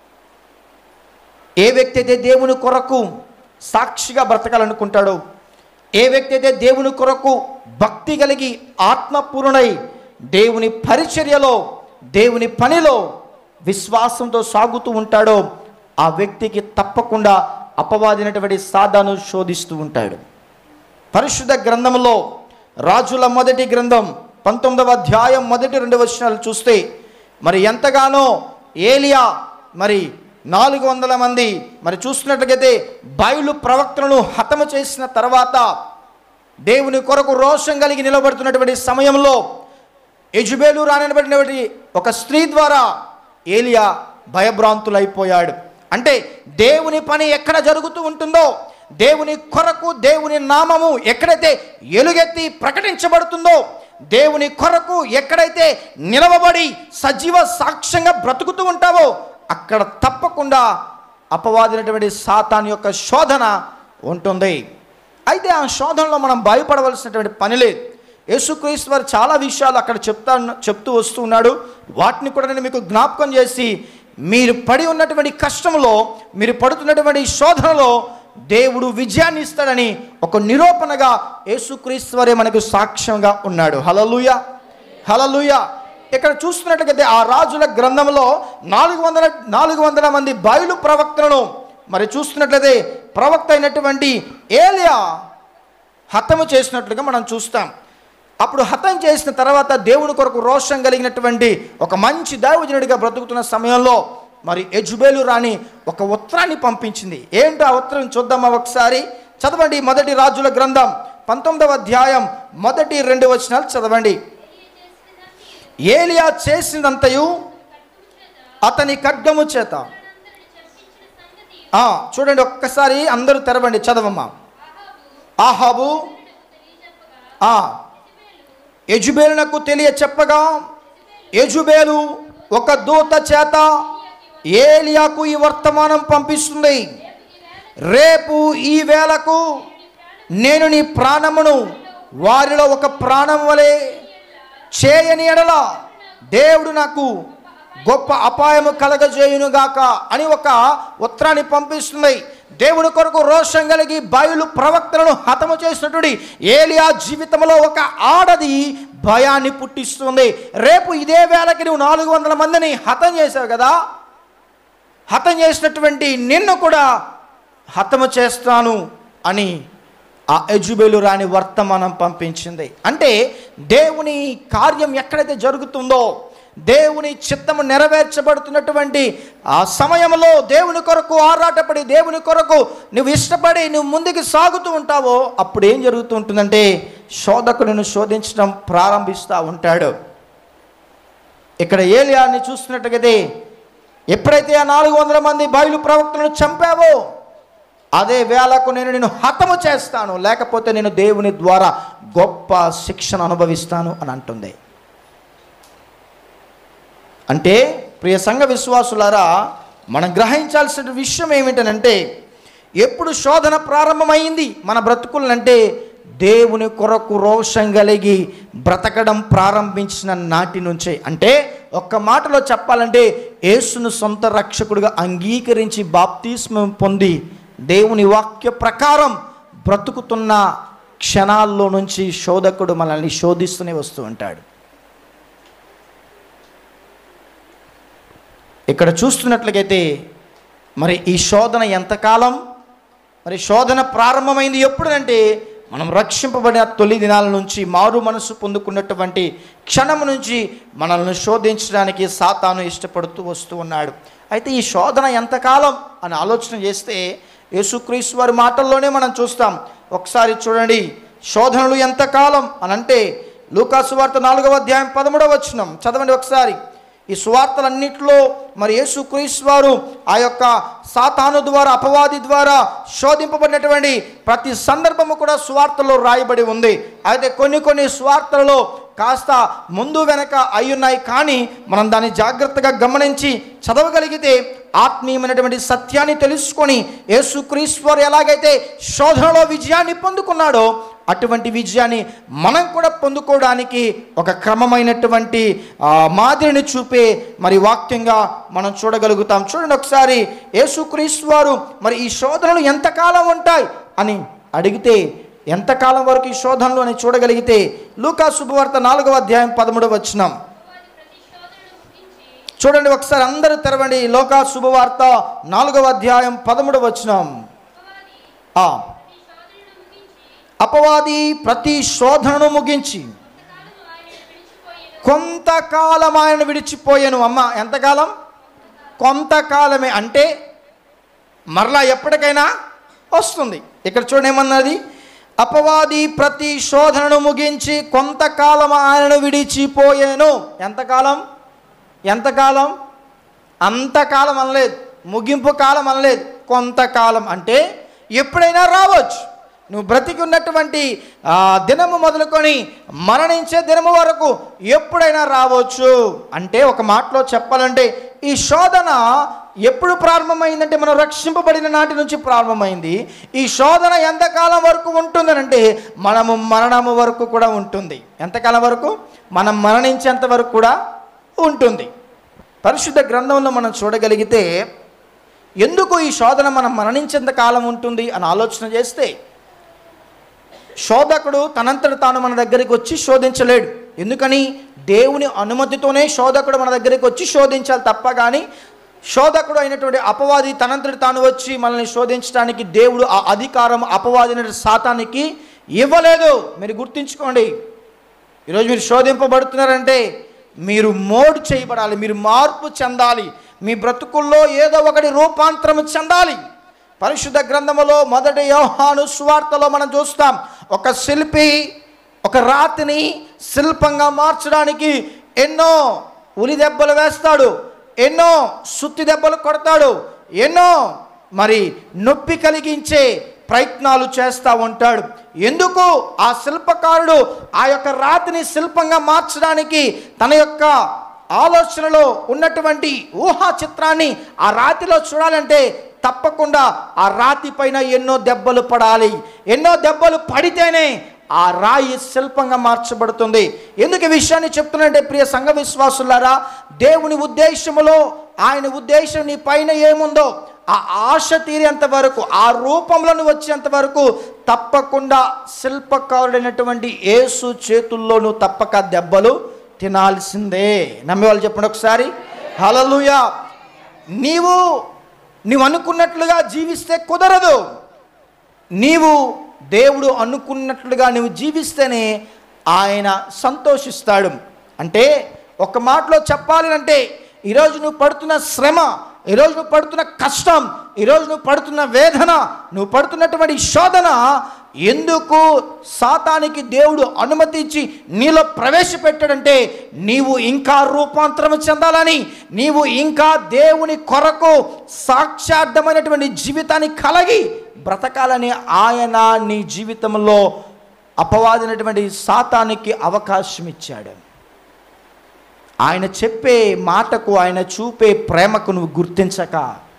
ఏ వ్యక్తి అయితే దేవుని కొరకు సాక్షిగా బ్రతకాలనుకుంటాడో ఏ వ్యక్తి అయితే దేవుని కొరకు భక్తి కలిగి ఆత్మపూర్ణై దేవుని పరిచర్యలో దేవుని పనిలో విశ్వాసంతో సాగుతూ ఉంటాడో ఆ వ్యక్తికి తప్పకుండా అపవాదినటువంటి సాధాను శోధిస్తూ ఉంటాడు పరిశుద్ధ గ్రంథంలో రాజుల మొదటి గ్రంథం పంతొమ్మిదవ అధ్యాయం మొదటి రెండు వచనాలు చూస్తే మరి ఎంతగానో ఏలియా మరి నాలుగు వందల మంది మరి చూస్తున్నట్లయితే బయలు ప్రవక్తలను హతము చేసిన తర్వాత దేవుని కొరకు రోషం కలిగి నిలబడుతున్నటువంటి సమయంలో యజుబేలు రానబడినటువంటి ఒక స్త్రీ ద్వారా ఏలియా భయభ్రాంతులైపోయాడు అంటే దేవుని పని ఎక్కడ జరుగుతూ ఉంటుందో దేవుని కొరకు దేవుని నామము ఎక్కడైతే ఎలుగెత్తి ప్రకటించబడుతుందో దేవుని కొరకు ఎక్కడైతే నిలవబడి సజీవ సాక్ష్యంగా బ్రతుకుతూ ఉంటావో అక్కడ తప్పకుండా అపవాదినటువంటి సాతాన్ యొక్క శోధన ఉంటుంది అయితే ఆ శోధనలో మనం భయపడవలసినటువంటి పని లేదు యేసుక్రీస్తు వారు చాలా విషయాలు అక్కడ చెప్తా చెప్తూ వస్తూ ఉన్నాడు వాటిని కూడా నేను మీకు జ్ఞాపకం చేసి మీరు పడి ఉన్నటువంటి కష్టంలో మీరు పడుతున్నటువంటి శోధనలో దేవుడు విజయాన్ని ఇస్తాడని ఒక నిరూపణగా యేసుక్రీస్తు వారే మనకు సాక్ష్యంగా ఉన్నాడు హలలుయ హలలుయ ఇక్కడ చూస్తున్నట్లయితే ఆ రాజుల గ్రంథంలో నాలుగు వందల నాలుగు వందల మంది బయలు ప్రవక్తలను మరి చూస్తున్నట్లయితే ప్రవక్త అయినటువంటి ఏలియా హతము చేసినట్లుగా మనం చూస్తాం అప్పుడు హతం చేసిన తర్వాత దేవుని కొరకు రోషం కలిగినటువంటి ఒక మంచి దైవజనుడిగా బ్రతుకుతున్న సమయంలో మరి ఎజుబేలు రాణి ఒక ఉత్తరాన్ని పంపించింది ఏంటో ఆ ఉత్తరం చూద్దామా ఒకసారి చదవండి మొదటి రాజుల గ్రంథం పంతొమ్మిదవ అధ్యాయం మొదటి రెండు వచనాలు చదవండి ఏలియా చేసినంతయు అతని ఖడ్గము చేత ఆ, చూడండి ఒక్కసారి అందరూ తెరవండి చదవమ్మా ఆహాబు ఆ, యజుబేలునకు తెలియ చెప్పగా యజుబేలు ఒక దూత చేత ఏలియాకు ఈ వర్తమానం పంపిస్తుంది రేపు ఈ వేళకు నేను నీ ప్రాణమును వారిలో ఒక ప్రాణం వలె చేయని ఎడల దేవుడు నాకు గొప్ప అపాయము కలగజేయునుగాక అని ఒక ఉత్తరాన్ని పంపిస్తుంది దేవుని కొరకు రోషం కలిగి బయలు ప్రవక్తలను హతము చేసినటువంటి ఏలియా జీవితంలో ఒక ఆడది భయాన్ని పుట్టిస్తుంది రేపు ఇదే వేళకి నువ్వు నాలుగు వందల మందిని హతం చేసావు కదా హతం చేసినటువంటి నిన్ను కూడా హతము చేస్తాను అని ఆ యజుబేలు రాని వర్తమానం పంపించింది అంటే దేవుని కార్యం ఎక్కడైతే జరుగుతుందో దేవుని చిత్తము నెరవేర్చబడుతున్నటువంటి ఆ సమయంలో దేవుని కొరకు ఆరాటపడి దేవుని కొరకు నువ్వు ఇష్టపడి నువ్వు ముందుకు సాగుతూ ఉంటావో అప్పుడు ఏం జరుగుతూ ఉంటుందంటే శోధకుడిని శోధించడం ప్రారంభిస్తూ ఉంటాడు ఇక్కడ ఏలియాని చూస్తున్నట్టుగైతే ఎప్పుడైతే ఆ నాలుగు వందల మంది బయలు ప్రవక్తలను చంపావో అదే వేళకు నేను నిన్ను హతము చేస్తాను లేకపోతే నేను దేవుని ద్వారా గొప్ప శిక్షణ అనుభవిస్తాను అని అంటుంది అంటే ప్రియ సంఘ విశ్వాసులారా మనం గ్రహించాల్సిన విషయం ఏమిటనంటే ఎప్పుడు శోధన ప్రారంభమైంది మన బ్రతుకులంటే దేవుని కొరకు రోషం కలిగి బ్రతకడం ప్రారంభించిన నాటి నుంచే అంటే ఒక్క మాటలో చెప్పాలంటే యేసును సొంత రక్షకుడిగా అంగీకరించి బాప్తిస్మం పొంది దేవుని వాక్య ప్రకారం బ్రతుకుతున్న క్షణాల్లో నుంచి శోధకుడు మనల్ని శోధిస్తూనే వస్తూ ఉంటాడు ఇక్కడ చూస్తున్నట్లయితే మరి ఈ శోధన ఎంతకాలం మరి శోధన ప్రారంభమైంది ఎప్పుడంటే మనం రక్షింపబడిన తొలి దినాల నుంచి మారు మనసు పొందుకున్నటువంటి క్షణం నుంచి మనల్ని శోధించడానికి సాతాను ఇష్టపడుతూ వస్తూ ఉన్నాడు అయితే ఈ శోధన ఎంతకాలం అని ఆలోచన చేస్తే యేసుక్రీస్తు వారి మాటల్లోనే మనం చూస్తాం ఒకసారి చూడండి శోధనలు ఎంతకాలం అని అంటే లూకాసు వార్త నాలుగవ అధ్యాయం పదమూడవ వచనం చదవండి ఒకసారి ఈ సువార్తలన్నింటిలో మరి యేసుక్రీస్తు వారు ఆ యొక్క సాతాను ద్వారా అపవాది ద్వారా శోధింపబడినటువంటి ప్రతి సందర్భము కూడా సువార్తలో రాయబడి ఉంది అయితే కొన్ని కొన్ని సువార్తలలో కాస్త ముందు వెనక అయ్యున్నాయి కానీ మనం దాన్ని జాగ్రత్తగా గమనించి చదవగలిగితే ఆత్మీయమైనటువంటి సత్యాన్ని తెలుసుకొని యేసుక్రీస్తు వారు ఎలాగైతే శోధనలో విజయాన్ని పొందుకున్నాడో అటువంటి విజయాన్ని మనం కూడా పొందుకోవడానికి ఒక క్రమమైనటువంటి ఆ, మాదిరిని చూపే మరి వాక్యంగా మనం చూడగలుగుతాం చూడండి ఒకసారి యేసుక్రీస్తు వారు మరి ఈ శోధనలు ఎంతకాలం ఉంటాయి అని అడిగితే ఎంతకాలం వరకు ఈ శోధనలు అని చూడగలిగితే లూకా శుభవార్త నాలుగవ అధ్యాయం పదమూడవ వచనం చూడండి ఒకసారి అందరూ తెరవండి లోకా శుభవార్త నాలుగవ అధ్యాయం పదమూడవ వచనం ఆ, అపవాది ప్రతి శోధనను ముగించి కొంతకాలం ఆయన విడిచిపోయాను అమ్మ ఎంతకాలం కొంతకాలమే అంటే మరలా ఎప్పటికైనా వస్తుంది ఇక్కడ చూడండి ఏమన్నది అపవాది ప్రతి శోధనను ముగించి కొంతకాలం ఆయనను విడిచిపోయాను ఎంతకాలం ఎంతకాలం అంతకాలం అనలేదు ముగింపు కాలం అనలేదు కొంతకాలం అంటే ఎప్పుడైనా రావచ్చు నువ్వు బ్రతికి ఉన్నటువంటి ఆ, దినము మొదలుకొని మరణించే దినము వరకు ఎప్పుడైనా రావచ్చు అంటే ఒక మాటలో చెప్పాలంటే ఈ శోధన ఎప్పుడు ప్రారంభమైందంటే మనం రక్షింపబడిన నాటి నుంచి ప్రారంభమైంది ఈ శోధన ఎంతకాలం వరకు ఉంటుందనంటే మనము మరణము వరకు కూడా ఉంటుంది ఎంతకాలం వరకు మనం మరణించేంత వరకు కూడా ఉంటుంది పరిశుద్ధ గ్రంథంలో మనం చూడగలిగితే ఎందుకు ఈ శోధన మనం మరణించేంత కాలం ఉంటుంది అని ఆలోచన చేస్తే శోధకుడు తనంతట తాను మన దగ్గరికి వచ్చి శోధించలేడు ఎందుకని దేవుని అనుమతితోనే శోధకుడు మన దగ్గరికి వచ్చి శోధించాలి తప్ప కానీ శోధకుడు అయినటువంటి అపవాది తనంతటి తాను వచ్చి మనల్ని శోధించడానికి దేవుడు ఆ అధికారం అపవాది అనే సాతానికి ఇవ్వలేదు మీరు గుర్తుంచుకోండి ఈరోజు మీరు శోధింపబడుతున్నారంటే మీరు మోడ్ చేయబడాలి మీరు మార్పు చెందాలి మీ బ్రతుకుల్లో ఏదో ఒకటి రూపాంతరం చెందాలి పరిశుద్ధ గ్రంథములో మొదటి యోహాను సువార్తలో మనం చూస్తాం ఒక శిల్పి ఒక రాతిని శిల్పంగా మార్చడానికి ఎన్నో ఉలి దెబ్బలు వేస్తాడు ఎన్నో సుత్తి దెబ్బలు కొడతాడు ఎన్నో మరి నొప్పి కలిగించే ప్రయత్నాలు చేస్తూ ఉంటాడు ఎందుకు ఆ శిల్పకారుడు ఆ యొక్క రాతిని శిల్పంగా మార్చడానికి తన యొక్క ఆలోచనలో ఉన్నటువంటి ఊహా చిత్రాన్ని ఆ రాతిలో చూడాలంటే తప్పకుండా ఆ రాతి పైన ఎన్నో దెబ్బలు పడాలి ఎన్నో దెబ్బలు పడితేనే ఆ రాయి శిల్పంగా మార్చబడుతుంది ఎందుకు ఈ విషయాన్ని చెప్తున్నట్టే ప్రియ సంఘ విశ్వాసులారా దేవుని ఉద్దేశములో ఆయన ఉద్దేశం నీ పైన ఏముందో ఆ ఆశ తీరేంత వరకు ఆ రూపంలో నువ్వు వచ్చేంత వరకు తప్పకుండా శిల్పకారుడైనటువంటి యేసు చేతుల్లో నువ్వు తప్పక దెబ్బలు తినాల్సిందే నమ్మే వాళ్ళు చెప్పండి ఒకసారి హలలుయా నీవు నీవు అనుకున్నట్లుగా జీవిస్తే కుదరదు నీవు దేవుడు అనుకున్నట్లుగా నువ్వు జీవిస్తేనే ఆయన సంతోషిస్తాడు అంటే ఒక మాటలో చెప్పాలి అంటే ఈరోజు నువ్వు పడుతున్న శ్రమ ఈరోజు నువ్వు పడుతున్న కష్టం ఈరోజు నువ్వు పడుతున్న వేదన నువ్వు పడుతున్నటువంటి శోధన ఎందుకు సాతానికి దేవుడు అనుమతించి నీలో ప్రవేశపెట్టాడంటే నీవు ఇంకా రూపాంతరం చెందాలని నీవు ఇంకా దేవుని కొరకు సాక్షార్థమైనటువంటి జీవితాన్ని కలిగి బ్రతకాలని ఆయన నీ జీవితంలో అపవాదినటువంటి సాతానికి అవకాశం ఇచ్చాడు ఆయన చెప్పే మాటకు ఆయన చూపే ప్రేమకు నువ్వు గుర్తించక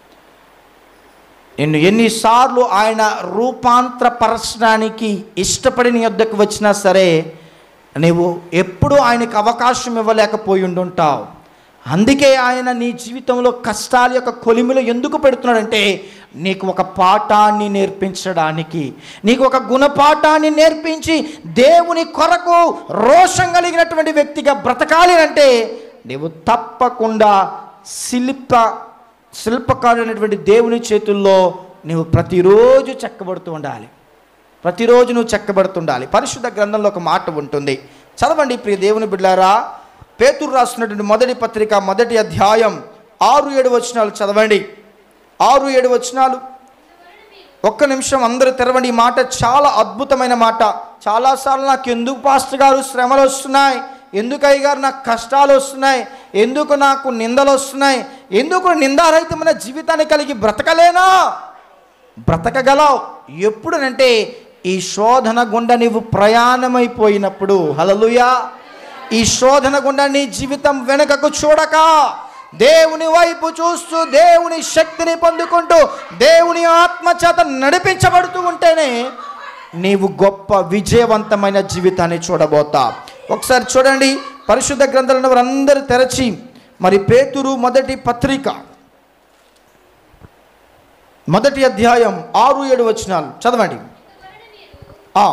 నిన్ను ఎన్నిసార్లు ఆయన రూపాంతరపరచడానికి ఇష్టపడి నీ యొద్దకు వచ్చినా సరే నీవు ఎప్పుడు ఆయనకు అవకాశం ఇవ్వలేకపోయి ఉండుంటావు అందుకే ఆయన నీ జీవితంలో కష్టాల యొక్క కొలిమిలో ఎందుకు పెడుతున్నాడంటే నీకు ఒక పాఠాన్ని నేర్పించడానికి నీకు ఒక గుణపాఠాన్ని నేర్పించి దేవుని కొరకు రోషం కలిగినటువంటి వ్యక్తిగా బ్రతకాలి అంటే నీవు తప్పకుండా శిల్ప శిల్పకారుడైనటువంటి దేవుని చేతుల్లో నువ్వు ప్రతిరోజు చెక్కబడుతూ ఉండాలి ప్రతిరోజు నువ్వు చెక్కబడుతుండాలి పరిశుద్ధ గ్రంథంలో ఒక మాట ఉంటుంది చదవండి ప్రియ దేవుని బిడ్డారా పేతురు రాస్తున్నటువంటి మొదటి పత్రిక మొదటి అధ్యాయం ఆరు ఏడు వచనాలు చదవండి ఆరు ఏడు వచనాలు ఒక్క నిమిషం అందరూ తెరవండి ఈ మాట చాలా అద్భుతమైన మాట చాలాసార్లు నాకు ఎందుకు పాస్టర్ గారు శ్రమలు వస్తున్నాయి ఎందుకు అయ్యగారు నాకు కష్టాలు వస్తున్నాయి ఎందుకు నాకు నిందలు వస్తున్నాయి ఎందుకు నిందారహితమైన జీవితాన్ని కలిగి బ్రతకలేనా బ్రతకగలవు ఎప్పుడునంటే ఈ శోధన గుండా నీవు ప్రయాణమైపోయినప్పుడు హలలుయా ఈ శోధన గుండా నీ జీవితం వెనుకకు చూడక దేవుని వైపు చూస్తూ దేవుని శక్తిని పొందుకుంటూ దేవుని ఆత్మ చేత నడిపించబడుతూ ఉంటేనే నీవు గొప్ప విజయవంతమైన జీవితాన్ని చూడబోతా ఒకసారి చూడండి పరిశుద్ధ గ్రంథాలను వారందరూ తెరచి మరి పేతురు మొదటి పత్రిక మొదటి అధ్యాయం ఆరు ఏడు వచనాలు చదవండి ఆ.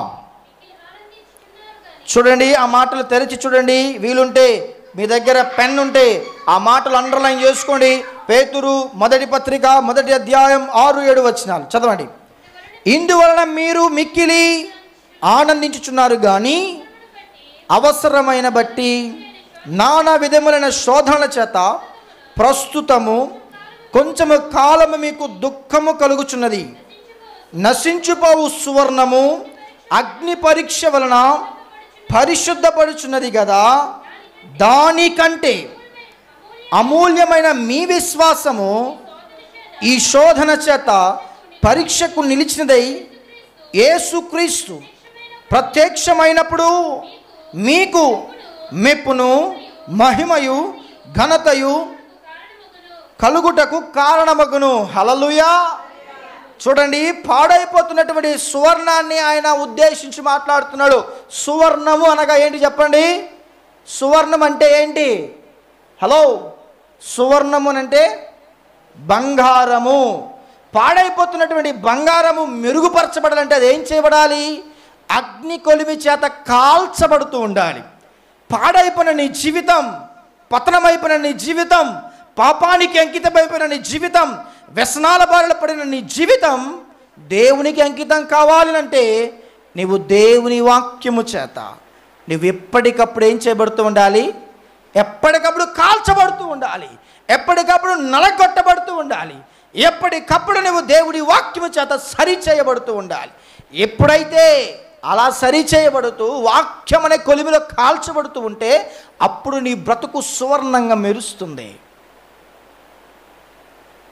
చూడండి ఆ మాటలు తెరిచి చూడండి వీలుంటే మీ దగ్గర పెన్ ఉంటే ఆ మాటలు అండర్లైన్ చేసుకోండి పేతురు మొదటి పత్రిక మొదటి అధ్యాయం ఆరు ఏడు వచనాలు చదవండి ఇందువలన మీరు మిక్కిలి ఆనందించుచున్నారు కానీ అవసరమైన బట్టి నానా విధములైన శోధనల చేత ప్రస్తుతము కొంచెము కాలము మీకు దుఃఖము కలుగుచున్నది నశించుపోవు సువర్ణము అగ్ని పరీక్ష వలన పరిశుద్ధపడుచున్నది కదా దానికంటే అమూల్యమైన మీ విశ్వాసము ఈ శోధన చేత పరీక్షకు నిలిచినదై యేసుక్రీస్తు ప్రత్యక్షమైనప్పుడు మీకు మెప్పును మహిమయు ఘనతయు కలుగుటకు కారణమగును హలలుయా చూడండి పాడైపోతున్నటువంటి సువర్ణాన్ని ఆయన ఉద్దేశించి మాట్లాడుతున్నాడు సువర్ణము అనగా ఏంటి చెప్పండి సువర్ణం అంటే ఏంటి హలో సువర్ణము అని అంటే బంగారము పాడైపోతున్నటువంటి బంగారము మెరుగుపరచబడాలంటే అది ఏం చేయబడాలి అగ్ని కొలిమి చేత కాల్చబడుతూ ఉండాలి పాడైపోయిన నీ జీవితం పతనమైపోయిన నీ జీవితం పాపానికి అంకితమైపోయిన నీ జీవితం వ్యసనాల బారిన పడిన నీ జీవితం దేవునికి అంకితం కావాలి అంటే నీవు దేవుని వాక్యము చేత నువ్వు ఎప్పటికప్పుడు ఏం చేయబడుతూ ఉండాలి ఎప్పటికప్పుడు కాల్చబడుతూ ఉండాలి ఎప్పటికప్పుడు నలగొట్టబడుతూ ఉండాలి ఎప్పటికప్పుడు నువ్వు దేవుడి వాక్యము చేత సరి చేయబడుతూ ఉండాలి ఎప్పుడైతే అలా సరి చేయబడుతూ వాక్యం అనే కొలిమిలో కాల్చబడుతూ ఉంటే అప్పుడు నీ బ్రతుకు సువర్ణంగా మెరుస్తుంది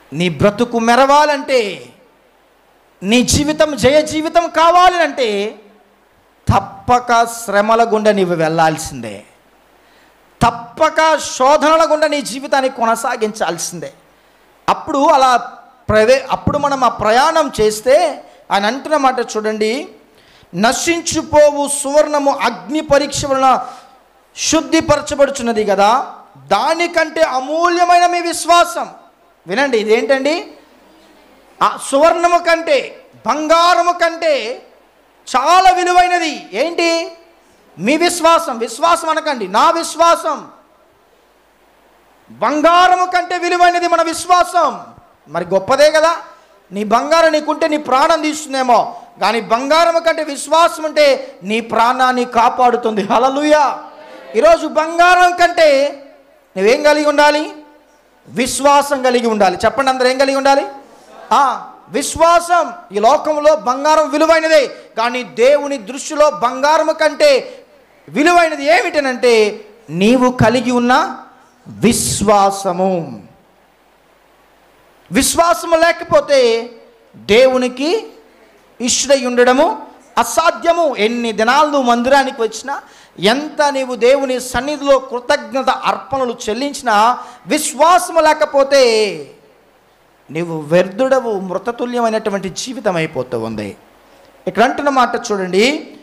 నీ బ్రతుకు మెరవాలంటే నీ జీవితం జయ జీవితం కావాలి అంటే తప్పక శ్రమల గుండా నీవు వెళ్ళాల్సిందే తప్పక శోధనల గుండా నీ జీవితాన్ని కొనసాగించాల్సిందే అప్పుడు అలా ప్రవే అప్పుడు మనం ఆ ప్రయాణం చేస్తే ఆయన అంటున్న మాట చూడండి నశించిపోవు సువర్ణము అగ్ని పరీక్ష వలన శుద్ధిపరచబడుచున్నది కదా దానికంటే అమూల్యమైన మీ విశ్వాసం వినండి ఇదేంటండి ఆ సువర్ణము కంటే బంగారము కంటే చాలా విలువైనది ఏంటి మీ విశ్వాసం విశ్వాసం అనకండి నా విశ్వాసం బంగారము కంటే విలువైనది మన విశ్వాసం మరి గొప్పదే కదా నీ బంగారం నీకుంటే నీ ప్రాణం తీస్తుందేమో కానీ బంగారం కంటే విశ్వాసం ఉంటే నీ ప్రాణాన్ని కాపాడుతుంది హలలుయా ఈరోజు బంగారం కంటే నువ్వేం కలిగి ఉండాలి విశ్వాసం కలిగి ఉండాలి చెప్పండి అందరూ ఏం కలిగి ఉండాలి ఆ, విశ్వాసం ఈ లోకంలో బంగారం విలువైనదే కానీ దేవుని దృష్టిలో బంగారం కంటే విలువైనది ఏమిటనంటే నీవు కలిగి ఉన్న విశ్వాసము విశ్వాసము లేకపోతే దేవునికి ఇష్టడై ఉండడము అసాధ్యము ఎన్ని దినాలు నువ్వు మందిరానికి వచ్చినా ఎంత నీవు దేవుని సన్నిధిలో కృతజ్ఞత అర్పణలు చెల్లించినా విశ్వాసము లేకపోతే నీవు వ్యర్థుడవు మృతతుల్యమైనటువంటి జీవితం అయిపోతూ ఉంది ఇక్కడ అంటున్న మాట చూడండి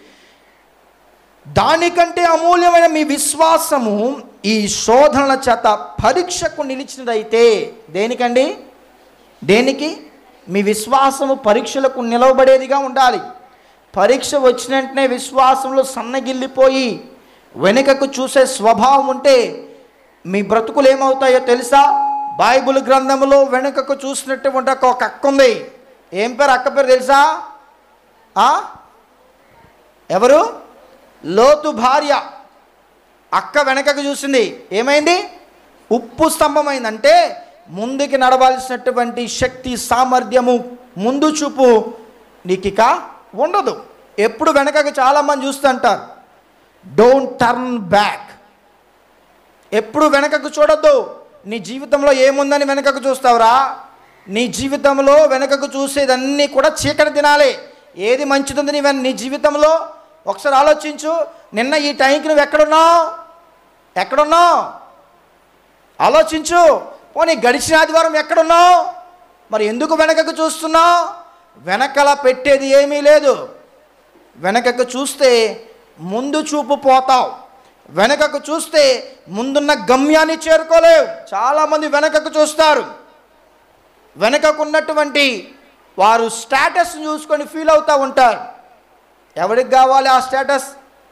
దానికంటే అమూల్యమైన మీ విశ్వాసము ఈ శోధనల చేత పరీక్షకు నిలిచినదైతే దేనికండి దేనికి మీ విశ్వాసము పరీక్షలకు నిలవబడేదిగా ఉండాలి పరీక్ష వచ్చిన వెంటనే విశ్వాసంలో సన్నగిల్లిపోయి వెనుకకు చూసే స్వభావం ఉంటే మీ బ్రతుకులు ఏమవుతాయో తెలుసా బైబిల్ గ్రంథంలో వెనుకకు చూసినటువంటి ఒక అక్క ఉంది ఏం పేరు అక్క పేరు తెలుసా ఆ? ఎవరు లోతు భార్య అక్క వెనకకు చూసింది ఏమైంది ఉప్పు స్తంభమైంది అంటే ముందుకి నడవాల్సినటువంటి శక్తి సామర్థ్యము ముందు చూపు నీకు ఇక ఉండదు ఎప్పుడు వెనకకు చాలామంది చూస్తుంటారు డోంట్ టర్న్ బ్యాక్ ఎప్పుడు వెనకకు చూడొద్దు నీ జీవితంలో ఏముందని వెనకకు చూస్తావురా నీ జీవితంలో వెనకకు చూసేదన్నీ కూడా చీకటి తినాలి ఏది మంచిది నీ వెన- నీ జీవితంలో ఒకసారి ఆలోచించు నిన్న ఈ టైంకి నువ్వు ఎక్కడున్నావు ఎక్కడున్నావు ఆలోచించు పోనీ గడిచిన ఆదివారం ఎక్కడున్నావు మరి ఎందుకు వెనకకు చూస్తున్నావు వెనకల పెట్టేది ఏమీ లేదు వెనకకు చూస్తే ముందు చూపు పోతావు వెనకకు చూస్తే ముందున్న గమ్యాన్ని చేరుకోలేవు చాలామంది వెనకకు చూస్తారు వెనకకు ఉన్నటువంటి వారు స్టేటస్ చూసుకొని ఫీల్ అవుతూ ఉంటారు ఎవరికి కావాలి ఆ స్టేటస్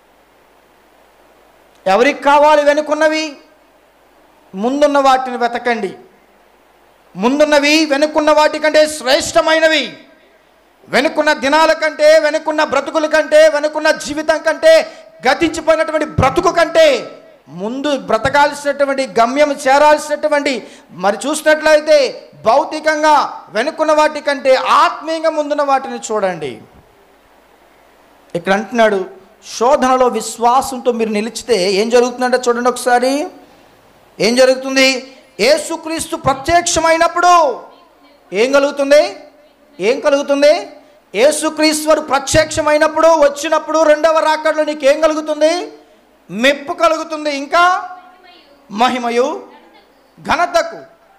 ఎవరికి కావాలి వెనుకున్నవి ముందున్న వాటిని వెతకండి ముందున్నవి వెనుకున్న వాటి కంటే శ్రేష్టమైనవి వెనుకున్న దినాల కంటే వెనుకున్న బ్రతుకుల కంటే వెనుకున్న జీవితం కంటే గతించిపోయినటువంటి బ్రతుకు కంటే ముందు బ్రతకాల్సినటువంటి గమ్యం చేరాల్సినటువంటి మరి చూసినట్లయితే భౌతికంగా వెనుకున్న వాటి కంటే ఆత్మీయంగా ముందున్న వాటిని చూడండి ఇక్కడ అంటున్నాడు శోధనలో విశ్వాసంతో మీరు నిలిచితే ఏం జరుగుతుందంటే చూడండి ఒకసారి ఏం జరుగుతుంది యేసుక్రీస్తు ప్రత్యక్షమైనప్పుడు ఏం కలుగుతుంది ఏం కలుగుతుంది యేసుక్రీశ్వరు ప్రత్యక్షమైనప్పుడు వచ్చినప్పుడు రెండవ రాకడలో నీకేం కలుగుతుంది మెప్పు కలుగుతుంది ఇంకా మహిమయు ఘనతకు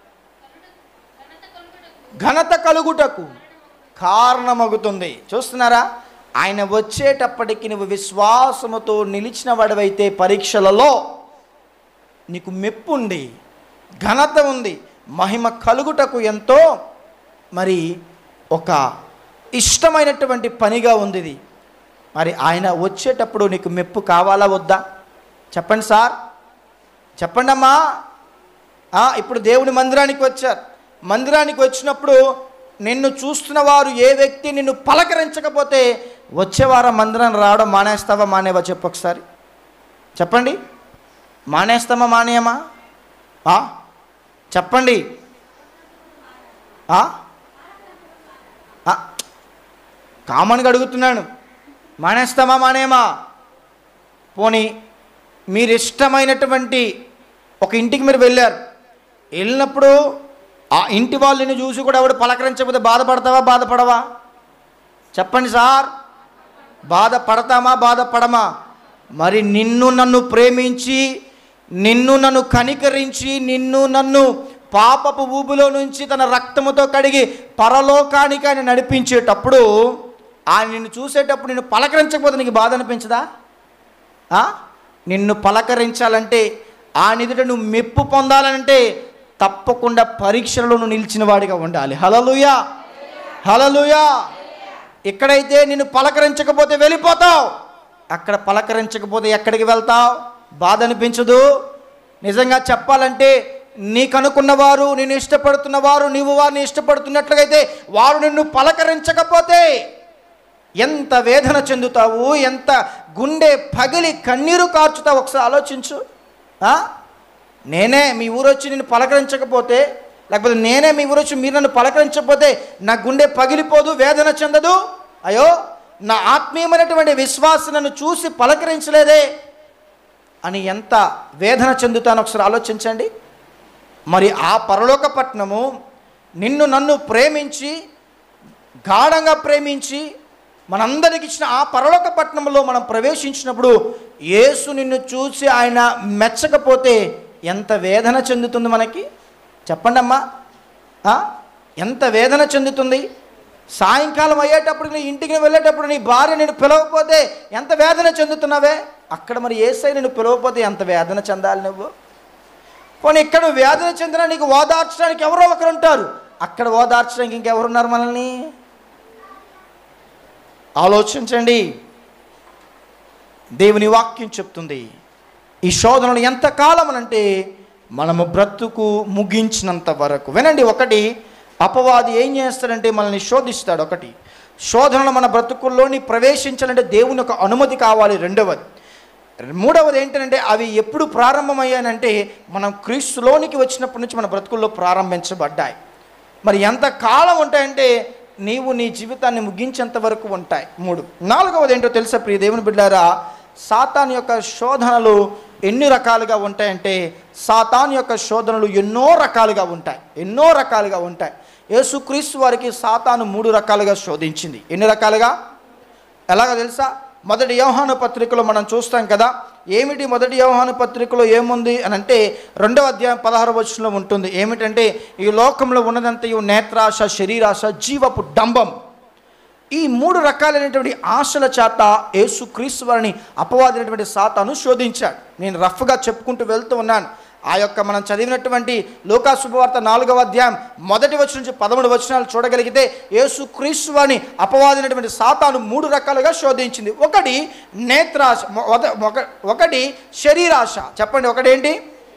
ఘనత కలుగుటకు కారణమగుతుంది చూస్తున్నారా ఆయన వచ్చేటప్పటికి నువ్వు విశ్వాసముతో నిలిచిన వాడివైతే పరీక్షలలో నీకు మెప్పు ఉంది ఘనత ఉంది మహిమ కలుగుటకు ఎంతో మరి ఒక ఇష్టమైనటువంటి పనిగా ఉంది ఇది మరి ఆయన వచ్చేటప్పుడు నీకు మెప్పు కావాలా వద్దా చెప్పండి సార్ చెప్పండి అమ్మా ఆ, ఇప్పుడు దేవుని మందిరానికి వచ్చారు మందిరానికి వచ్చినప్పుడు నిన్ను చూస్తున్న వారు ఏ వ్యక్తి నిన్ను పలకరించకపోతే వచ్చేవారం మందిరాన్ని రావడం మానేస్తావా మానేవా చెప్పు ఒకసారి చెప్పండి మానేస్తామా మానేయమా ఆ? చెప్పండి ఆ? ఆ? కామన్గా అడుగుతున్నాను మానేస్తామా మానేయమా పోనీ మీరు ఇష్టమైనటువంటి ఒక ఇంటికి మీరు వెళ్ళారు వెళ్ళినప్పుడు ఆ ఇంటి వాళ్ళని చూసి కూడా ఎవడు పలకరించకపోతే బాధపడతావా బాధపడవా చెప్పండి సార్ బాధపడతామా బాధపడమా మరి నిన్ను నన్ను ప్రేమించి నిన్ను నన్ను కనికరించి నిన్ను నన్ను పాపపు ఊబిలో నుంచి తన రక్తముతో కడిగి పరలోకానికి ఆయన నడిపించేటప్పుడు ఆయన నిన్ను చూసేటప్పుడు నిన్ను పలకరించకపోతే నీకు బాధ అనిపించదా ఆ? నిన్ను పలకరించాలంటే ఆ నిధుట నువ్వు మెప్పు పొందాలంటే తప్పకుండా పరీక్షలలో నువ్వు నిలిచిన వాడిగా ఉండాలి హలలుయా హలలుయా ఇక్కడైతే నిన్ను పలకరించకపోతే వెళ్ళిపోతావు అక్కడ పలకరించకపోతే ఎక్కడికి వెళ్తావు బాధ అనిపించదు నిజంగా చెప్పాలంటే నీకు అనుకున్నవారు నేను ఇష్టపడుతున్నవారు నీవు వారిని ఇష్టపడుతున్నట్లుగైతే వారు నిన్ను పలకరించకపోతే ఎంత వేదన చెందుతావు ఎంత గుండె పగిలి కన్నీరు కార్చుతావు ఒకసారి ఆలోచించు ఆ? నేనే మీ ఊరు వచ్చి నేను పలకరించకపోతే లేకపోతే నేనే మీ ఊరు వచ్చి మీరు నన్ను పలకరించకపోతే నా గుండె పగిలిపోదు వేదన చెందదు అయ్యో నా ఆత్మీయమైనటువంటి విశ్వాసం నన్ను చూసి పలకరించలేదే అని ఎంత వేదన చెందుతానో ఒకసారి ఆలోచించండి మరి ఆ పరలోక పట్టణము నిన్ను నన్ను ప్రేమించి గాఢంగా ప్రేమించి మనందరికి ఇచ్చిన ఆ పరలోక పట్టణంలో మనం ప్రవేశించినప్పుడు యేసు నిన్ను చూసి ఆయన మెచ్చకపోతే ఎంత వేదన చెందుతుంది మనకి చెప్పండి అమ్మా ఆ? ఎంత వేదన చెందుతుంది సాయంకాలం అయ్యేటప్పుడు నీ ఇంటికి వెళ్ళేటప్పుడు నీ భార్య నేను పిలవకపోతే ఎంత వేదన చెందుతున్నావే అక్కడ మరి ఏసై నేను పిలవకపోతే ఎంత వేదన చెందాలి నువ్వు పోనీ ఇక్కడ నువ్వు వేదన చెందినా నీకు ఓదార్చడానికి ఎవరో ఒకరు ఉంటారు అక్కడ ఓదార్చడానికి ఇంకెవరున్నారు మనల్ని ఆలోచించండి దేవుని వాక్యం చెప్తుంది ఈ శోధనలు ఎంతకాలం అంటే మనము బ్రతుకు ముగించినంత వరకు వినండి ఒకటి అపవాది ఏం చేస్తాడంటే మనల్ని శోధిస్తాడు ఒకటి శోధనలు మన బ్రతుకుల్లోని ప్రవేశించాలంటే దేవుని యొక్క అనుమతి కావాలి రెండవది మూడవది ఏంటంటే అవి ఎప్పుడు ప్రారంభమయ్యానంటే మనం క్రీస్తులోనికి వచ్చినప్పటి నుంచి మన బ్రతుకుల్లో ప్రారంభించబడ్డాయి మరి ఎంత కాలం ఉంటాయంటే నీవు నీ జీవితాన్ని ముగించేంత వరకు ఉంటాయి మూడు నాలుగవది ఏంటో తెలుసా ప్రియ దేవుని బిడ్డారా సాతాన్ యొక్క శోధనలు ఎన్ని రకాలుగా ఉంటాయంటే సాతాన్ యొక్క శోధనలు ఎన్నో రకాలుగా ఉంటాయి ఎన్నో రకాలుగా ఉంటాయి యేసుక్రీస్తు వారికి సాతాను మూడు రకాలుగా శోధించింది ఎన్ని రకాలుగా ఎలాగ తెలుసా మొదటి యోహాను పత్రికలో మనం చూస్తాం కదా ఏమిటి మొదటి యోహాను పత్రికలో ఏముంది అని అంటే రెండవ అధ్యాయం పదహారు వచనంలో ఉంటుంది ఏమిటంటే ఈ లోకంలో ఉన్నదంతయు నేత్రాశ శరీరాశ జీవపు డంబం ఈ మూడు రకాలైనటువంటి ఆశల చేత యేసు క్రీస్తు వారిని అపవాదినటువంటి సాతాను శోధించాడు నేను రఫ్గా చెప్పుకుంటూ వెళ్తూ ఉన్నాను ఆ యొక్క మనం చదివినటువంటి లోకా శుభవార్త నాలుగవ అధ్యాయం మొదటి వచ్చిన నుంచి పదమూడు వచనాలు చూడగలిగితే యేసు క్రీస్తు వారిని అపవాదినటువంటి సాతాను మూడు రకాలుగా శోధించింది ఒకటి నేత్రాశ మొ- ఒక- ఒక- ఒకటి శరీరాశ చెప్పండి ఒకటేంటి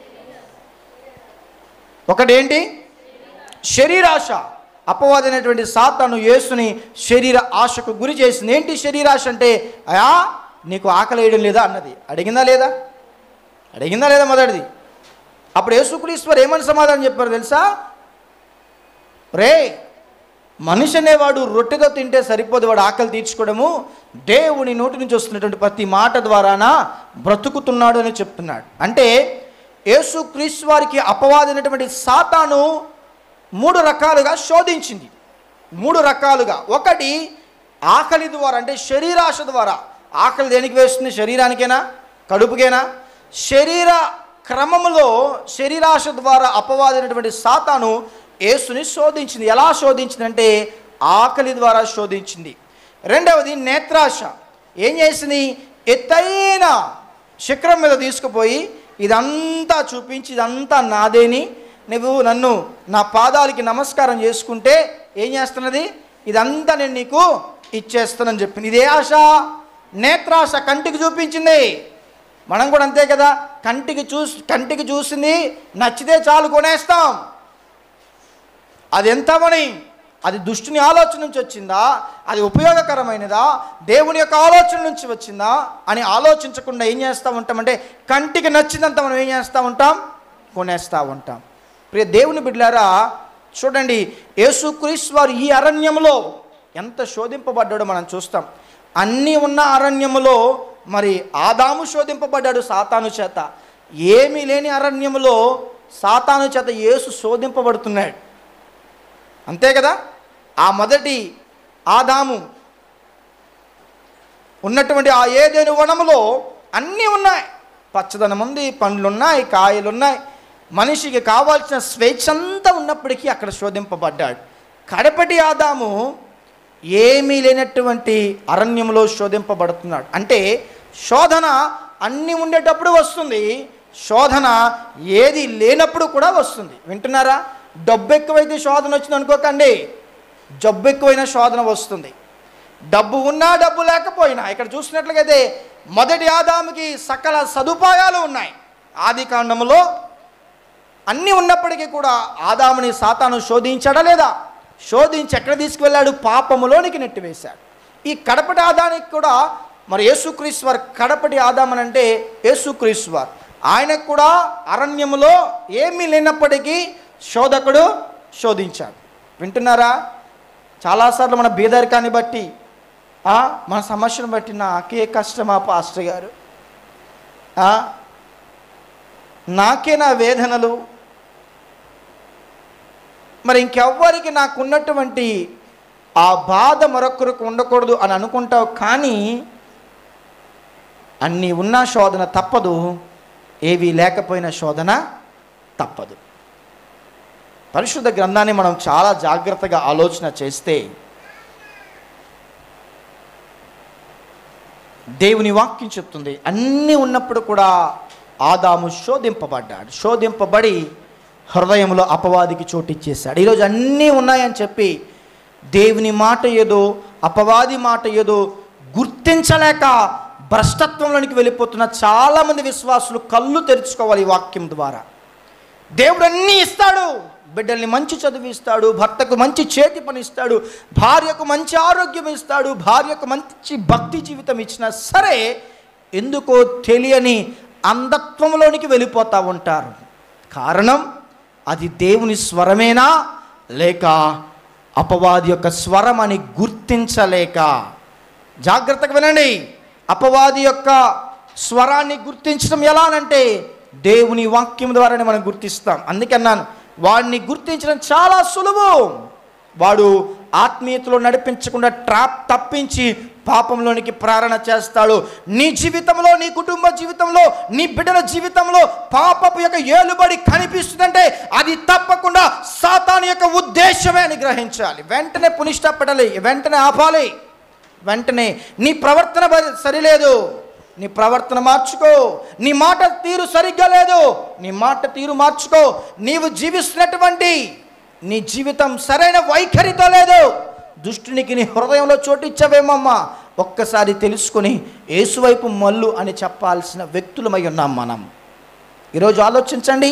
ఒకటేంటి శరీరాశ అపవాదైనటువంటి సాతాను యేసుని శరీర ఆశకు గురి చేసింది ఏంటి శరీరాశ అంటే అయా నీకు ఆకలి వేయడం లేదా అన్నది అడిగిందా లేదా అడిగిందా లేదా మొదటిది అప్పుడు యేసుక్రీశ్వర్ ఏమని సమాధానం చెప్పారు తెలుసా రే మనిషి అనేవాడు రొట్టెతో తింటే సరిపోదు వాడు ఆకలి తీర్చుకోవడము దేవుని నోటి నుంచి వస్తున్నటువంటి ప్రతి మాట ద్వారాన బ్రతుకుతున్నాడు అని చెప్తున్నాడు అంటే యేసు క్రీస్తు వారికి అపవాదైనటువంటి సాతాను మూడు రకాలుగా శోధించింది మూడు రకాలుగా ఒకటి ఆకలి ద్వారా అంటే శరీరాశ ద్వారా ఆకలి దేనికి వేస్తుంది శరీరానికేనా కడుపుకేనా శరీర క్రమములో శరీరాశ ద్వారా అపవాదైనటువంటి సాతాను యేసుని శోధించింది ఎలా శోధించిందంటే ఆకలి ద్వారా శోధించింది రెండవది నేత్రాశ ఏం చేసింది ఎత్తైన శిఖరం మీద తీసుకుపోయి ఇదంతా చూపించి ఇదంతా నాదేని నువ్వు నన్ను నా పాదాలకి నమస్కారం చేసుకుంటే ఏం చేస్తున్నది ఇదంతా నేను నీకు ఇచ్చేస్తానని చెప్పింది ఇదే ఆశ నేత్రాశ కంటికి చూపించింది మనం కూడా అంతే కదా కంటికి చూసి కంటికి చూసింది నచ్చితే చాలు కొనేస్తాం అది ఎంత మని అది దుష్టుని ఆలోచన నుంచి వచ్చిందా అది ఉపయోగకరమైనదా దేవుని యొక్క ఆలోచన నుంచి వచ్చిందా అని ఆలోచించకుండా ఏం చేస్తూ ఉంటామంటే కంటికి నచ్చిందంత మనం ఏం చేస్తూ ఉంటాం కొనేస్తూ ఉంటాం ప్రియ దేవుని బిడ్డలారా చూడండి యేసుక్రీస్తు వారు ఈ అరణ్యంలో ఎంత శోధింపబడ్డాడో మనం చూస్తాం అన్నీ ఉన్న అరణ్యములో మరి ఆదాము శోధింపబడ్డాడు సాతాను చేత ఏమీ లేని అరణ్యములో సాతాను చేత యేసు శోధింపబడుతున్నాడు అంతే కదా ఆ మొదటి ఆదాము ఉన్నటువంటి ఆ ఏదేను వనములో అన్నీ ఉన్నాయి పచ్చదనం ఉంది పండ్లు ఉన్నాయి కాయలు ఉన్నాయి మనిషికి కావాల్సిన స్వేచ్ఛ అంతా ఉన్నప్పటికీ అక్కడ శోధింపబడ్డాడు కడపటి ఆదాము ఏమీ లేనటువంటి అరణ్యంలో శోధింపబడుతున్నాడు అంటే శోధన అన్నీ ఉండేటప్పుడు వస్తుంది శోధన ఏది లేనప్పుడు కూడా వస్తుంది వింటున్నారా డబ్బు ఎక్కువైతే శోధన వచ్చింది అనుకోకండి జబ్బు ఎక్కువైన శోధన వస్తుంది డబ్బు ఉన్నా డబ్బు లేకపోయినా ఇక్కడ చూసినట్లయితే మొదటి ఆదాముకి సకల సదుపాయాలు ఉన్నాయి ఆది కాండములో అన్నీ ఉన్నప్పటికీ కూడా ఆదాముని సాతాను శోధించాడా లేదా శోధించి ఎక్కడ తీసుకువెళ్ళాడు పాపములోనికి నెట్టివేశాడు ఈ కడపటి ఆదానికి కూడా మరి యేసుక్రీశ్వర్ కడపటి ఆదామని అంటే యేసుక్రీశ్వర్ ఆయనకు కూడా అరణ్యములో ఏమీ లేనప్పటికీ శోధకుడు శోధించాడు వింటున్నారా చాలాసార్లు మన బీదరికాన్ని బట్టి ఆ, మన సమస్యను బట్టి నాకే కష్టమా పాస్టర్ గారు ఆ, నాకే నా వేదనలు మరి ఇంకెవ్వరికి నాకున్నటువంటి ఆ బాధ మరొకరికి ఉండకూడదు అని అనుకుంటావు కానీ అన్నీ ఉన్న శోధన తప్పదు ఏవి లేకపోయిన శోధన తప్పదు పరిశుద్ధ గ్రంథాన్ని మనం చాలా జాగ్రత్తగా ఆలోచన చేస్తే దేవుని వాక్యం చెప్తుంది అన్నీ ఉన్నప్పుడు కూడా ఆదాము శోధింపబడ్డాడు శోధింపబడి హృదయంలో అపవాదికి చోటిచ్చేశాడు ఈరోజు అన్నీ ఉన్నాయని చెప్పి దేవుని మాట ఏదో అపవాది మాట ఏదో గుర్తించలేక భ్రష్టత్వంలోనికి వెళ్ళిపోతున్న చాలామంది విశ్వాసులు కళ్ళు తెరుచుకోవాలి ఈ వాక్యం ద్వారా దేవుడు అన్నీ ఇస్తాడు బిడ్డల్ని మంచి చదువు ఇస్తాడు భర్తకు మంచి చేతి పని ఇస్తాడు భార్యకు మంచి ఆరోగ్యం ఇస్తాడు భార్యకు మంచి భక్తి జీవితం ఇచ్చినా సరే ఎందుకో తెలియని అంధత్వంలోనికి వెళ్ళిపోతూ ఉంటారు కారణం అది దేవుని స్వరమేనా లేక అపవాది యొక్క స్వరం అని గుర్తించలేక జాగ్రత్తగా వినండి అపవాది యొక్క స్వరాన్ని గుర్తించడం ఎలా అనంటే దేవుని వాక్యం ద్వారానే మనం గుర్తిస్తాం అందుకే అన్నాను వాడిని గుర్తించడం చాలా సులువు వాడు ఆత్మీయతలో నడిపించకుండా ట్రాప్ తప్పించి పాపంలోనికి ప్రేరణ చేస్తాడు నీ జీవితంలో నీ కుటుంబ జీవితంలో నీ బిడ్డల జీవితంలో పాపపు యొక్క ఏలుబడి కనిపిస్తుందంటే అది తప్పకుండా సాతాను యొక్క ఉద్దేశమే అని గ్రహించాలి వెంటనే పునిష్టపడాలి వెంటనే ఆపాలి వెంటనే నీ ప్రవర్తన బ- సరిలేదు నీ ప్రవర్తన మార్చుకో నీ మాట తీరు సరిగ్గా లేదు నీ మాట తీరు మార్చుకో నీవు జీవిస్తున్నటువంటి నీ జీవితం సరైన వైఖరితో లేదు దుష్టునికి నీ హృదయంలో చోటిచ్చావేమమ్మా ఒక్కసారి తెలుసుకొని ఏసువైపు మల్లు అని చెప్పాల్సిన వ్యక్తులమై ఉన్నాం మనం ఈరోజు ఆలోచించండి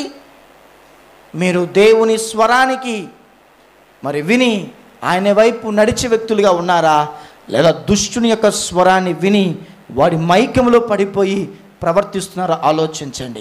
మీరు దేవుని స్వరానికి మరి విని ఆయన వైపు నడిచే వ్యక్తులుగా ఉన్నారా లేదా దుష్టుని యొక్క స్వరాన్ని విని వాడి మైకంలో పడిపోయి ప్రవర్తిస్తున్నారా ఆలోచించండి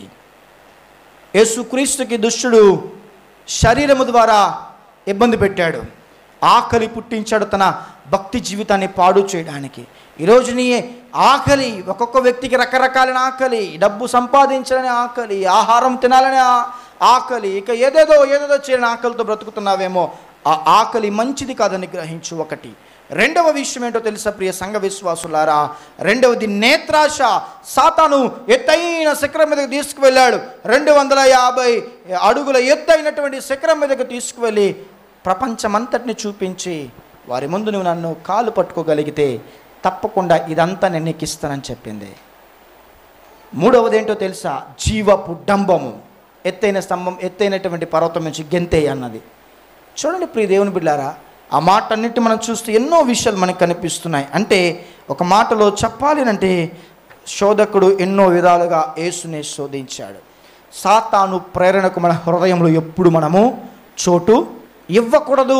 యేసుక్రీస్తుకి దుష్టుడు శరీరము ద్వారా ఇబ్బంది పెట్టాడు ఆకలి పుట్టించాడు తన భక్తి జీవితాన్ని పాడు చేయడానికి ఈరోజు నీ ఆకలి ఒక్కొక్క వ్యక్తికి రకరకాలైన ఆకలి డబ్బు సంపాదించాలని ఆకలి ఆహారం తినాలని ఆ- ఆకలి ఇక ఏదేదో ఏదేదో చేయని ఆకలితో బ్రతుకుతున్నావేమో ఆ ఆకలి మంచిది కాదని గ్రహించు ఒకటి రెండవ విషయం ఏంటో తెలుసా ప్రియ సంఘ విశ్వాసులారా రెండవది నేత్రాశ సాతాను ఎత్తైన శిఖరం మీదకి తీసుకువెళ్ళాడు రెండు వందల యాభై అడుగుల ఎత్తైనటువంటి శిఖరం మీదకి తీసుకువెళ్ళి ప్రపంచమంతటిని చూపించి వారి ముందు నువ్వు నన్ను కాలు పట్టుకోగలిగితే తప్పకుండా ఇదంతా నేను నీకు ఇస్తానని చెప్పింది మూడవది ఏంటో తెలుసా జీవపు డంబము ఎత్తైన స్తంభం ఎత్తైనటువంటి పర్వతం నుంచి గెంతే అన్నది చూడండి ప్రియ దేవుని బిడ్డారా ఆ మాట అన్నిటి మనం చూస్తూ ఎన్నో విషయాలు మనకు కనిపిస్తున్నాయి అంటే ఒక మాటలో చెప్పాలి అంటే శోధకుడు ఎన్నో విధాలుగా యేసుని శోధించాడు సాతాను ప్రేరణకు మన హృదయంలో ఎప్పుడు మనము చోటు ఇవ్వకూడదు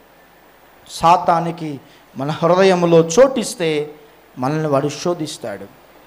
సాతానికి మన హృదయంలో చోటిస్తే మనల్ని వాడు శోధిస్తాడు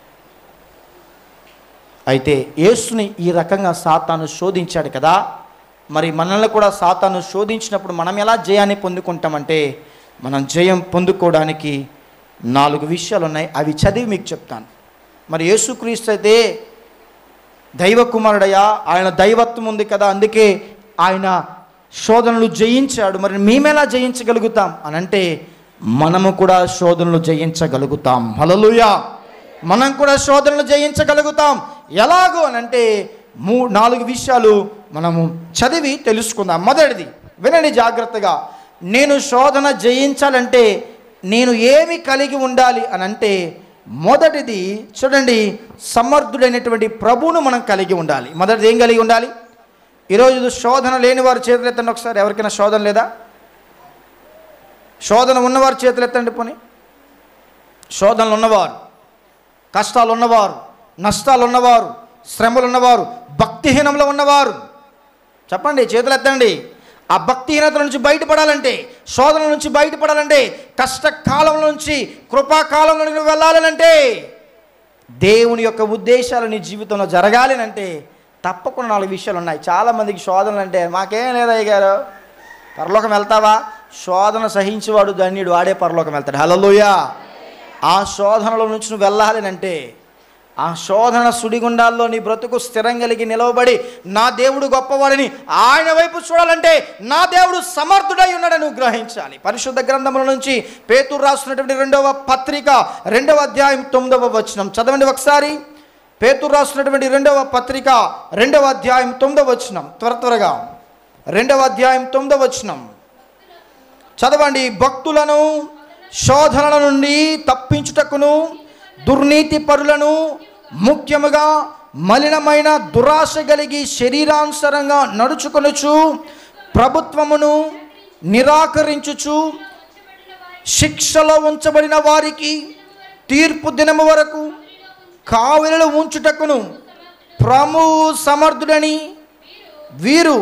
అయితే యేసుని ఈ రకంగా సాతాను శోధించాడు కదా మరి మనల్ని కూడా సాతాను శోధించినప్పుడు మనం ఎలా జయాన్ని పొందుకుంటామంటే మనం జయం పొందుకోవడానికి నాలుగు విషయాలు ఉన్నాయి అవి చదివి మీకు చెప్తాను మరి యేసుక్రీస్తు అయితే దైవ కుమారుడయ్యా ఆయన దైవత్వం ఉంది కదా అందుకే ఆయన శోధనలు జయించాడు మరి మేమెలా జయించగలుగుతాం అని అంటే మనము కూడా శోధనలు జయించగలుగుతాం హలలుయా మనం కూడా శోధనలు జయించగలుగుతాం ఎలాగో అని అంటే మూ నాలుగు విషయాలు మనము చదివి తెలుసుకుందాం మొదటిది వినండి జాగ్రత్తగా నేను శోధన జయించాలంటే నేను ఏమి కలిగి ఉండాలి అని అంటే మొదటిది చూడండి సమర్థుడైనటువంటి ప్రభువును మనం కలిగి ఉండాలి మొదటిది ఏం కలిగి ఉండాలి ఈరోజు శోధన లేని వారు చేతులు ఎత్తండి ఒకసారి ఎవరికైనా శోధన లేదా శోధన ఉన్నవారు చేతులు ఎత్తండి పోనీ శోధనలు ఉన్నవారు కష్టాలు ఉన్నవారు నష్టాలు ఉన్నవారు శ్రమలు ఉన్నవారు భక్తిహీనంలో ఉన్నవారు చెప్పండి చేతులు ఎత్తండి ఆ భక్తిహీనత నుంచి బయటపడాలంటే శోధన నుంచి బయటపడాలంటే కష్టకాలం నుంచి కృపాకాలంలో నువ్వు వెళ్ళాలనంటే దేవుని యొక్క ఉద్దేశాలు నీ జీవితంలో జరగాలి అంటే తప్పకుండా నాలుగు విషయాలు ఉన్నాయి చాలామందికి శోధనలు అంటే మాకేం లేదా గారు పరలోకం వెళ్తావా శోధన సహించేవాడు ధన్యుడు వాడే పరలోకం వెళ్తాడు హలోయ ఆ శోధనల నుంచి నువ్వు వెళ్ళాలి అంటే ఆ శోధన సుడిగుండాల్లో నీ బ్రతుకు స్థిరం కలిగి నిలవబడి నా దేవుడు గొప్పవాడని ఆయన వైపు చూడాలంటే నా దేవుడు సమర్థుడై ఉన్నాడని నువ్వు గ్రహించాలి పరిశుద్ధ గ్రంథముల నుంచి పేతురు రాస్తున్నటువంటి రెండవ పత్రిక రెండవ అధ్యాయం తొమ్మిదవ వచనం చదవండి ఒకసారి పేతురు రాస్తున్నటువంటి రెండవ పత్రిక రెండవ అధ్యాయం తొమ్మిదవ వచనం త్వర త్వరగా రెండవ అధ్యాయం తొమ్మిదవ వచనం చదవండి భక్తులను శోధనల నుండి తప్పించుటకును దుర్నీతి పరులను ముఖ్యముగా మలినమైన దురాశ కలిగి శరీరానుసరంగా నడుచుకొనుచు ప్రభుత్వమును నిరాకరించుచు శిక్షలో ఉంచబడిన వారికి తీర్పు దినము వరకు కావలిలో ఉంచుటకును ప్రభు సమర్థుడని వీరు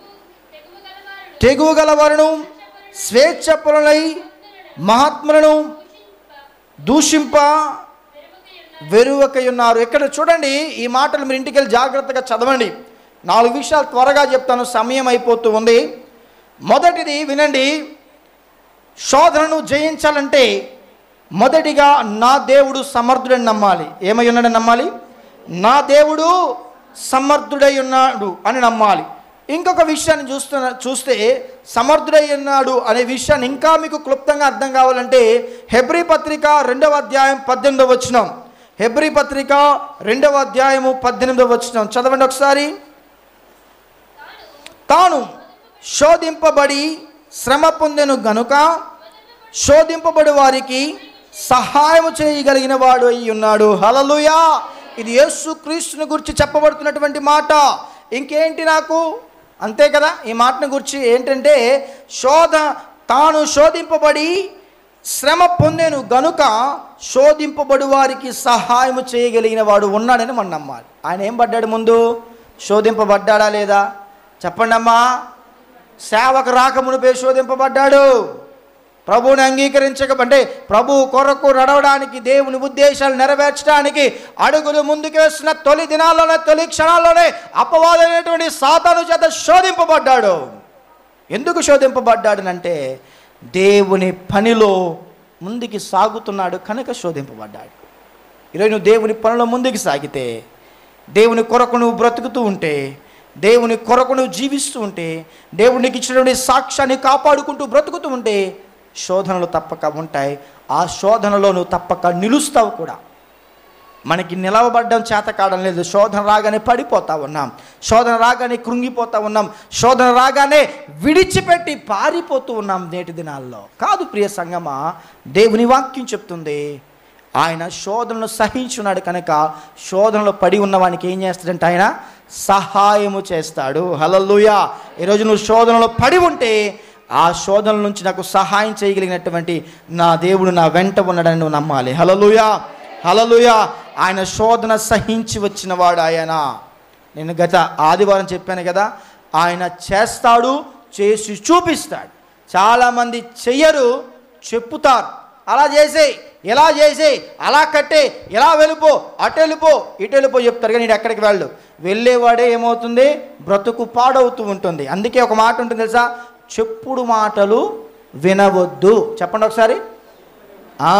తెగువ గలవారును స్వేచ్ఛపరులై మహాత్ములను దూషింప వెరువకై ఉన్నారు ఇక్కడ చూడండి ఈ మాటలు మీరు ఇంటికి వెళ్ళి జాగ్రత్తగా చదవండి నాలుగు విషయాలు త్వరగా చెప్తాను సమయం అయిపోతూ ఉంది మొదటిది వినండి శోధనను జయించాలంటే మొదటిగా నా దేవుడు సమర్థుడని నమ్మాలి ఏమై ఉన్నాడని నమ్మాలి నా దేవుడు సమర్థుడై ఉన్నాడు అని నమ్మాలి ఇంకొక విషయాన్ని చూస్తున్న చూస్తే సమర్థుడై ఉన్నాడు అనే విషయాన్ని ఇంకా మీకు క్లుప్తంగా అర్థం కావాలంటే హెబ్రి పత్రిక రెండవ అధ్యాయం పద్దెనిమిదవ వచనం హెబ్రి పత్రిక రెండవ అధ్యాయము పద్దెనిమిదవ వచనం చదవండి ఒకసారి తాను శోధింపబడి శ్రమ పొందెను గనుక శోధింపబడి వారికి సహాయం చేయగలిగిన వాడు అయి ఉన్నాడు హలలుయా ఇది యేసు క్రీస్తుని గురించి చెప్పబడుతున్నటువంటి మాట ఇంకేంటి నాకు అంతే కదా ఈ మాటను గురించి ఏంటంటే శోధ తాను శోధింపబడి శ్రమ పొందేను గనుక శోధింపబడి వారికి సహాయం చేయగలిగిన వాడు ఉన్నాడని మనం నమ్మాలి ఆయన ఏం పడ్డాడు ముందు శోధింపబడ్డాడా లేదా చెప్పండి అమ్మా సేవకు రాకమునిపే శోధింపబడ్డాడు ప్రభువుని అంగీకరించక అంటే ప్రభు కొరకు నడవడానికి దేవుని ఉద్దేశాలు నెరవేర్చడానికి అడుగులు ముందుకు వేసిన తొలి దినాల్లోనే తొలి క్షణాల్లోనే అపవాదమైనటువంటి సాతాను చేత శోధింపబడ్డాడు ఎందుకు శోధింపబడ్డాడనంటే దేవుని పనిలో ముందుకి సాగుతున్నాడు కనుక శోధింపబడ్డాడు ఈరోజు నువ్వు దేవుని పనిలో ముందుకు సాగితే దేవుని కొరకు నువ్వు బ్రతుకుతూ ఉంటే దేవుని కొరకు నువ్వు జీవిస్తూ ఉంటే దేవునికి ఇచ్చినటువంటి సాక్ష్యాన్ని కాపాడుకుంటూ బ్రతుకుతూ ఉంటే శోధనలు తప్పక ఉంటాయి ఆ శోధనలో నువ్వు తప్పక నిలుస్తావు కూడా మనకి నిలవబడ్డం చేత కావడం లేదు శోధన రాగానే పడిపోతా ఉన్నాం శోధన రాగానే కృంగిపోతా ఉన్నాం శోధన రాగానే విడిచిపెట్టి పారిపోతూ ఉన్నాం నేటి దినాల్లో కాదు ప్రియ సంగమా దేవుని వాక్యం చెప్తుంది ఆయన శోధనను సహించున్నాడు కనుక శోధనలో పడి ఉన్నవానికి ఏం చేస్తాడంటే ఆయన సహాయము చేస్తాడు హలల్లుయా ఈరోజు నువ్వు శోధనలో పడి ఉంటే ఆ శోధన నుంచి నాకు సహాయం చేయగలిగినటువంటి నా దేవుడు నా వెంట ఉన్నాడని నువ్వు నమ్మాలి హలలుయా హలలుయా ఆయన శోధన సహించి వచ్చినవాడు ఆయన నేను గత ఆదివారం చెప్పాను కదా ఆయన చేస్తాడు చేసి చూపిస్తాడు చాలామంది చెయ్యరు చెప్పుతారు అలా చేసే ఇలా చేసే అలా కట్టే ఇలా వెళ్ళిపో అటు వెళ్ళిపో ఇటు వెళ్ళిపో చెప్తారు కానీ నేను ఎక్కడికి వెళ్ళు వెళ్ళేవాడే ఏమవుతుంది బ్రతుకు పాడవుతూ ఉంటుంది అందుకే ఒక మాట ఉంటుంది తెలుసా చెప్పుడు మాటలు వినవద్దు చెప్పండి ఒకసారి ఆ,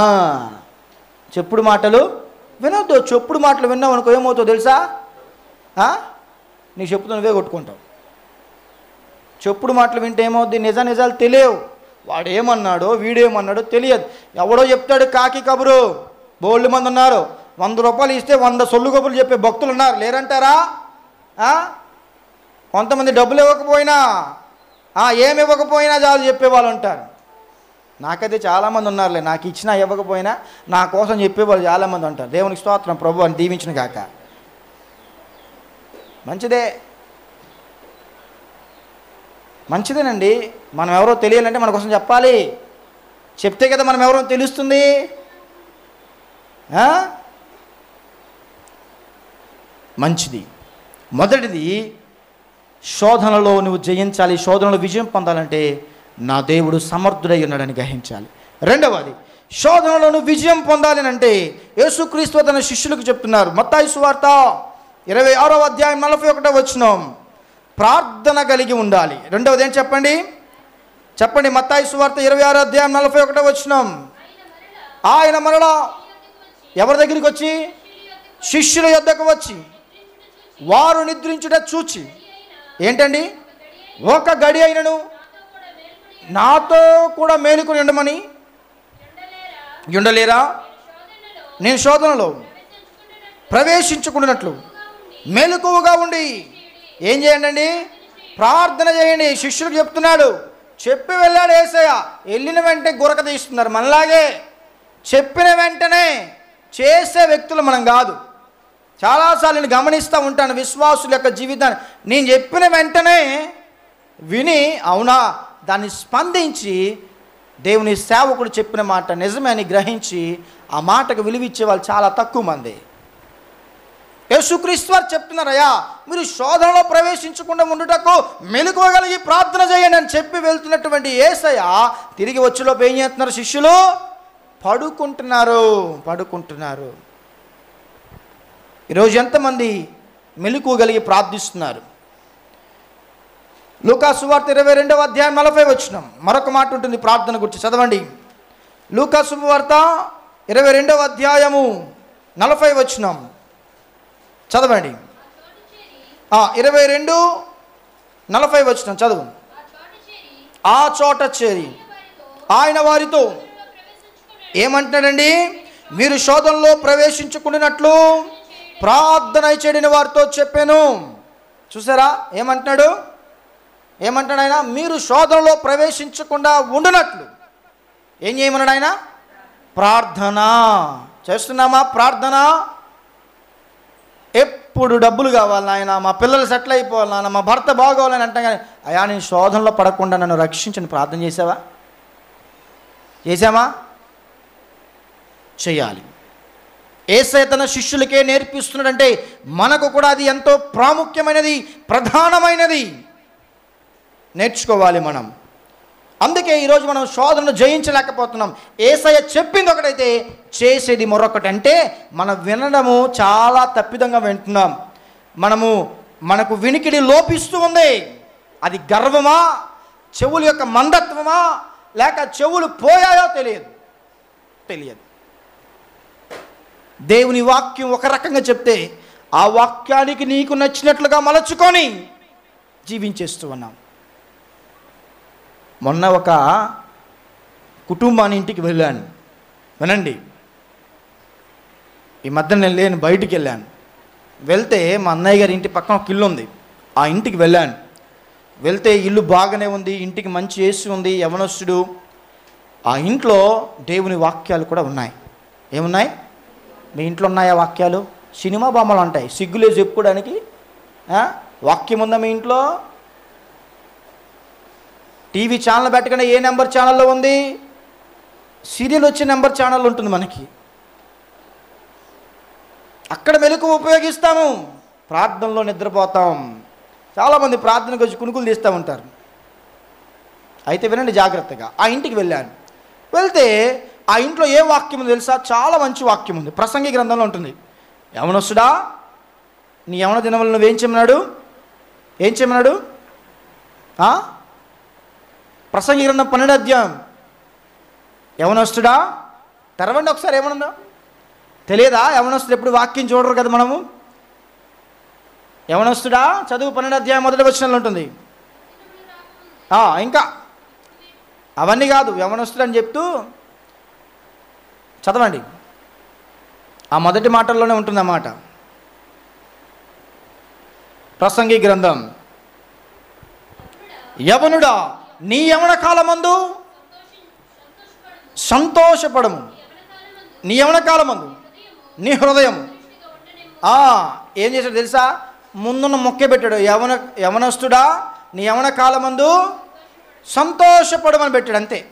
చెప్పుడు మాటలు వినొద్దు చెప్పుడు మాటలు విన్నావు అనుకో ఏమవుతుందో తెలుసా ఆ? నీ చెప్పుతో నువ్వే కొట్టుకుంటావు చెప్పుడు మాటలు వింటే ఏమవుద్ది నిజ నిజాలు తెలియవు వాడు ఏమన్నాడో వీడేమన్నాడో తెలియదు ఎవడో చెప్తాడు కాకి కబురు బోళ్ళు మంది ఉన్నారు వంద రూపాయలు ఇస్తే వంద సొల్లు కబుర్లు చెప్పే భక్తులు ఉన్నారు లేరంటారా ఆ? కొంతమంది డబ్బులు ఇవ్వకపోయినా ఆ, ఏమి ఇవ్వకపోయినా చాలు చెప్పేవాళ్ళు ఉంటారు నాకైతే చాలామంది ఉన్నారులే నాకు ఇచ్చినా ఇవ్వకపోయినా నా కోసం చెప్పేవాళ్ళు చాలామంది ఉంటారు దేవునికి స్తోత్రం ప్రభు అని దీవించిన కాక మంచిదే మంచిదేనండి మనం ఎవరో తెలియాలంటే మన కోసం చెప్పాలి చెప్తే కదా మనం ఎవరో తెలుస్తుంది ఆ? మంచిది మొదటిది శోధనలో నువ్వు జయించాలి శోధనలో విజయం పొందాలంటే నా దేవుడు సమర్థుడై ఉన్నాడని గ్రహించాలి రెండవది శోధనలో నువ్వు విజయం పొందాలి అని అంటే యేసుక్రీస్తు తన శిష్యులకు చెప్తున్నారు మత్తాయి సువార్త ఇరవై ఆరో అధ్యాయం నలభై ఒకటో వచ్చినాం ప్రార్థన కలిగి ఉండాలి రెండవది ఏం చెప్పండి చెప్పండి మత్తాయి సువార్త ఇరవై ఆరో అధ్యాయం నలభై ఒకటో వచ్చినాం ఆయన మరలా ఎవరి దగ్గరికి వచ్చి శిష్యుల యొద్దకు వచ్చి వారు నిద్రించుట చూచి ఏంటండి ఒక గడి అయినను నాతో కూడా మేలుకొని ఉండమని ఉండలేరా నేను శోధనలో ప్రవేశించుకున్నట్లు మెలకువగా ఉండి ఏం చేయండి అండి ప్రార్థన చేయండి శిష్యులకు చెప్తున్నాడు చెప్పి వెళ్ళాడు ఏసయ్య వెళ్ళిన వెంటనే గురక తీస్తున్నారు మనలాగే చెప్పిన వెంటనే చేసే వ్యక్తులు మనం కాదు చాలాసార్లు నేను గమనిస్తూ ఉంటాను విశ్వాసుల యొక్క జీవితాన్ని నేను చెప్పిన వెంటనే విని అవునా దాన్ని స్పందించి దేవుని సేవకుడు చెప్పిన మాట నిజమే అని గ్రహించి ఆ మాటకు విలువిచ్చే వాళ్ళు చాలా తక్కువ మంది యేసుక్రీస్తు వారు చెప్తున్నారయ్యా మీరు శోధనలో ప్రవేశించకుండా ఉండుటకు మెలకువగలిగి ప్రార్థన చేయండి అని చెప్పి వెళ్తున్నటువంటి ఏసయ్య తిరిగి వచ్చేలోపు ఏం చేస్తున్నారు శిష్యులు పడుకుంటున్నారు పడుకుంటున్నారు ఈరోజు ఎంతమంది మెలకువగలిగి ప్రార్థిస్తున్నారు లూకాసు వార్త ఇరవై రెండవ అధ్యాయం నలభై వచ్చినాం మరొక మాట ఉంటుంది ప్రార్థన గురించి చదవండి లూకాసు వార్త ఇరవై రెండవ అధ్యాయము నలభై వచ్చినాం చదవండి ఆ, ఇరవై రెండు నలభై వచ్చినాం చదువు ఆ చోట చేరి ఆయన వారితో ఏమంటున్నాడండి మీరు శోధనలో ప్రవేశించుకున్నట్లు ప్రార్థన చెడిన వారితో చెప్పాను చూసారా ఏమంటున్నాడు ఏమంటాడు ఆయన మీరు శోధనలో ప్రవేశించకుండా ఉండునట్లు ఏం చేయమన్నాడు ఆయన ప్రార్థన చేస్తున్నామా ప్రార్థన ఎప్పుడు డబ్బులు కావాలి నాయన మా పిల్లలు సెటిల్ అయిపోవాలి నాన్న మా భర్త బాగోవాలని అంటాం కానీ అయా నేను శోధనలో పడకుండా నన్ను రక్షించని ప్రార్థన చేసావా చేసామా చేయాలి ఏసై తన శిష్యులకే నేర్పిస్తున్నాడంటే మనకు కూడా అది ఎంతో ప్రాముఖ్యమైనది ప్రధానమైనది నేర్చుకోవాలి మనం అందుకే ఈరోజు మనం శోధనను జయించలేకపోతున్నాం ఏసయ్య చెప్పింది ఒకటైతే చేసేది మరొకటి అంటే మనం వినడము చాలా తప్పిదంగా వింటున్నాం మనము మనకు వినికిడి లోపిస్తూ ఉంది అది గర్వమా చెవుల యొక్క మందత్వమా లేక చెవులు పోయాయో తెలియదు తెలియదు దేవుని వాక్యం ఒక రకంగా చెప్తే ఆ వాక్యానికి నీకు నచ్చినట్లుగా మలచుకొని జీవించేస్తూ ఉన్నాం మొన్న ఒక కుటుంబాన్ని ఇంటికి వెళ్ళాను వినండి ఈ మధ్య నేను లేను బయటికి వెళ్ళాను వెళ్తే మా అన్నయ్య గారి ఇంటి పక్కన ఒక ఇల్లు ఉంది ఆ ఇంటికి వెళ్ళాను వెళ్తే ఇల్లు బాగానే ఉంది ఇంటికి మంచి ఏసి ఉంది యవనస్తుడు ఆ ఇంట్లో దేవుని వాక్యాలు కూడా ఉన్నాయి ఏమున్నాయి మీ ఇంట్లో ఉన్నాయా వాక్యాలు సినిమా బొమ్మలు ఉంటాయి సిగ్గులే చెప్పుకోవడానికి ఆ? వాక్యం ఉందా మీ ఇంట్లో టీవీ ఛానల్ పెట్టకుండా ఏ నెంబర్ ఛానల్లో ఉంది సీరియల్ వచ్చే నెంబర్ ఛానల్ ఉంటుంది మనకి అక్కడ మెలకు ఉపయోగిస్తాము ప్రార్థనలో నిద్రపోతాం చాలామంది ప్రార్థనకు వచ్చి కునుకులు తీస్తూ ఉంటారు అయితే వినండి జాగ్రత్తగా ఆ ఇంటికి వెళ్ళాను వెళ్తే ఆ ఇంట్లో ఏ వాక్యం ఉంది తెలుసా చాలా మంచి వాక్యం ఉంది ప్రసంగి గ్రంథంలో ఉంటుంది యవనొస్తుడా నీ యవన దినములు నువ్వేం చేయమన్నాడు ఏం చేయమన్నాడు ఆ? ప్రసంగి గ్రంథం పన్నెండు అధ్యాయం యవనస్తుడా తెరవండి ఒకసారి ఏమనుందో తెలియదా యవనస్తుడు ఎప్పుడు వాక్యం చూడరు కదా మనము యవనస్తుడా చదువు పన్నెండు అధ్యాయం మొదటి వచనంలో ఉంటుంది ఆ, ఇంకా అవన్నీ కాదు యవనస్తులని చెప్తూ చదవండి ఆ మొదటి మాటల్లోనే ఉంటుందన్నమాట ప్రసంగి గ్రంథం యవనుడా నీ యవన కాలమందు సంతోషపడము నీ యవన కాలమందు నీ హృదయం ఆ, ఏం చేశాడు తెలుసా ముందున్న మొక్కే పెట్టాడు యవన యవనస్తుడా నీ యవన కాలమందు సంతోషపడమని పెట్టాడు అంతే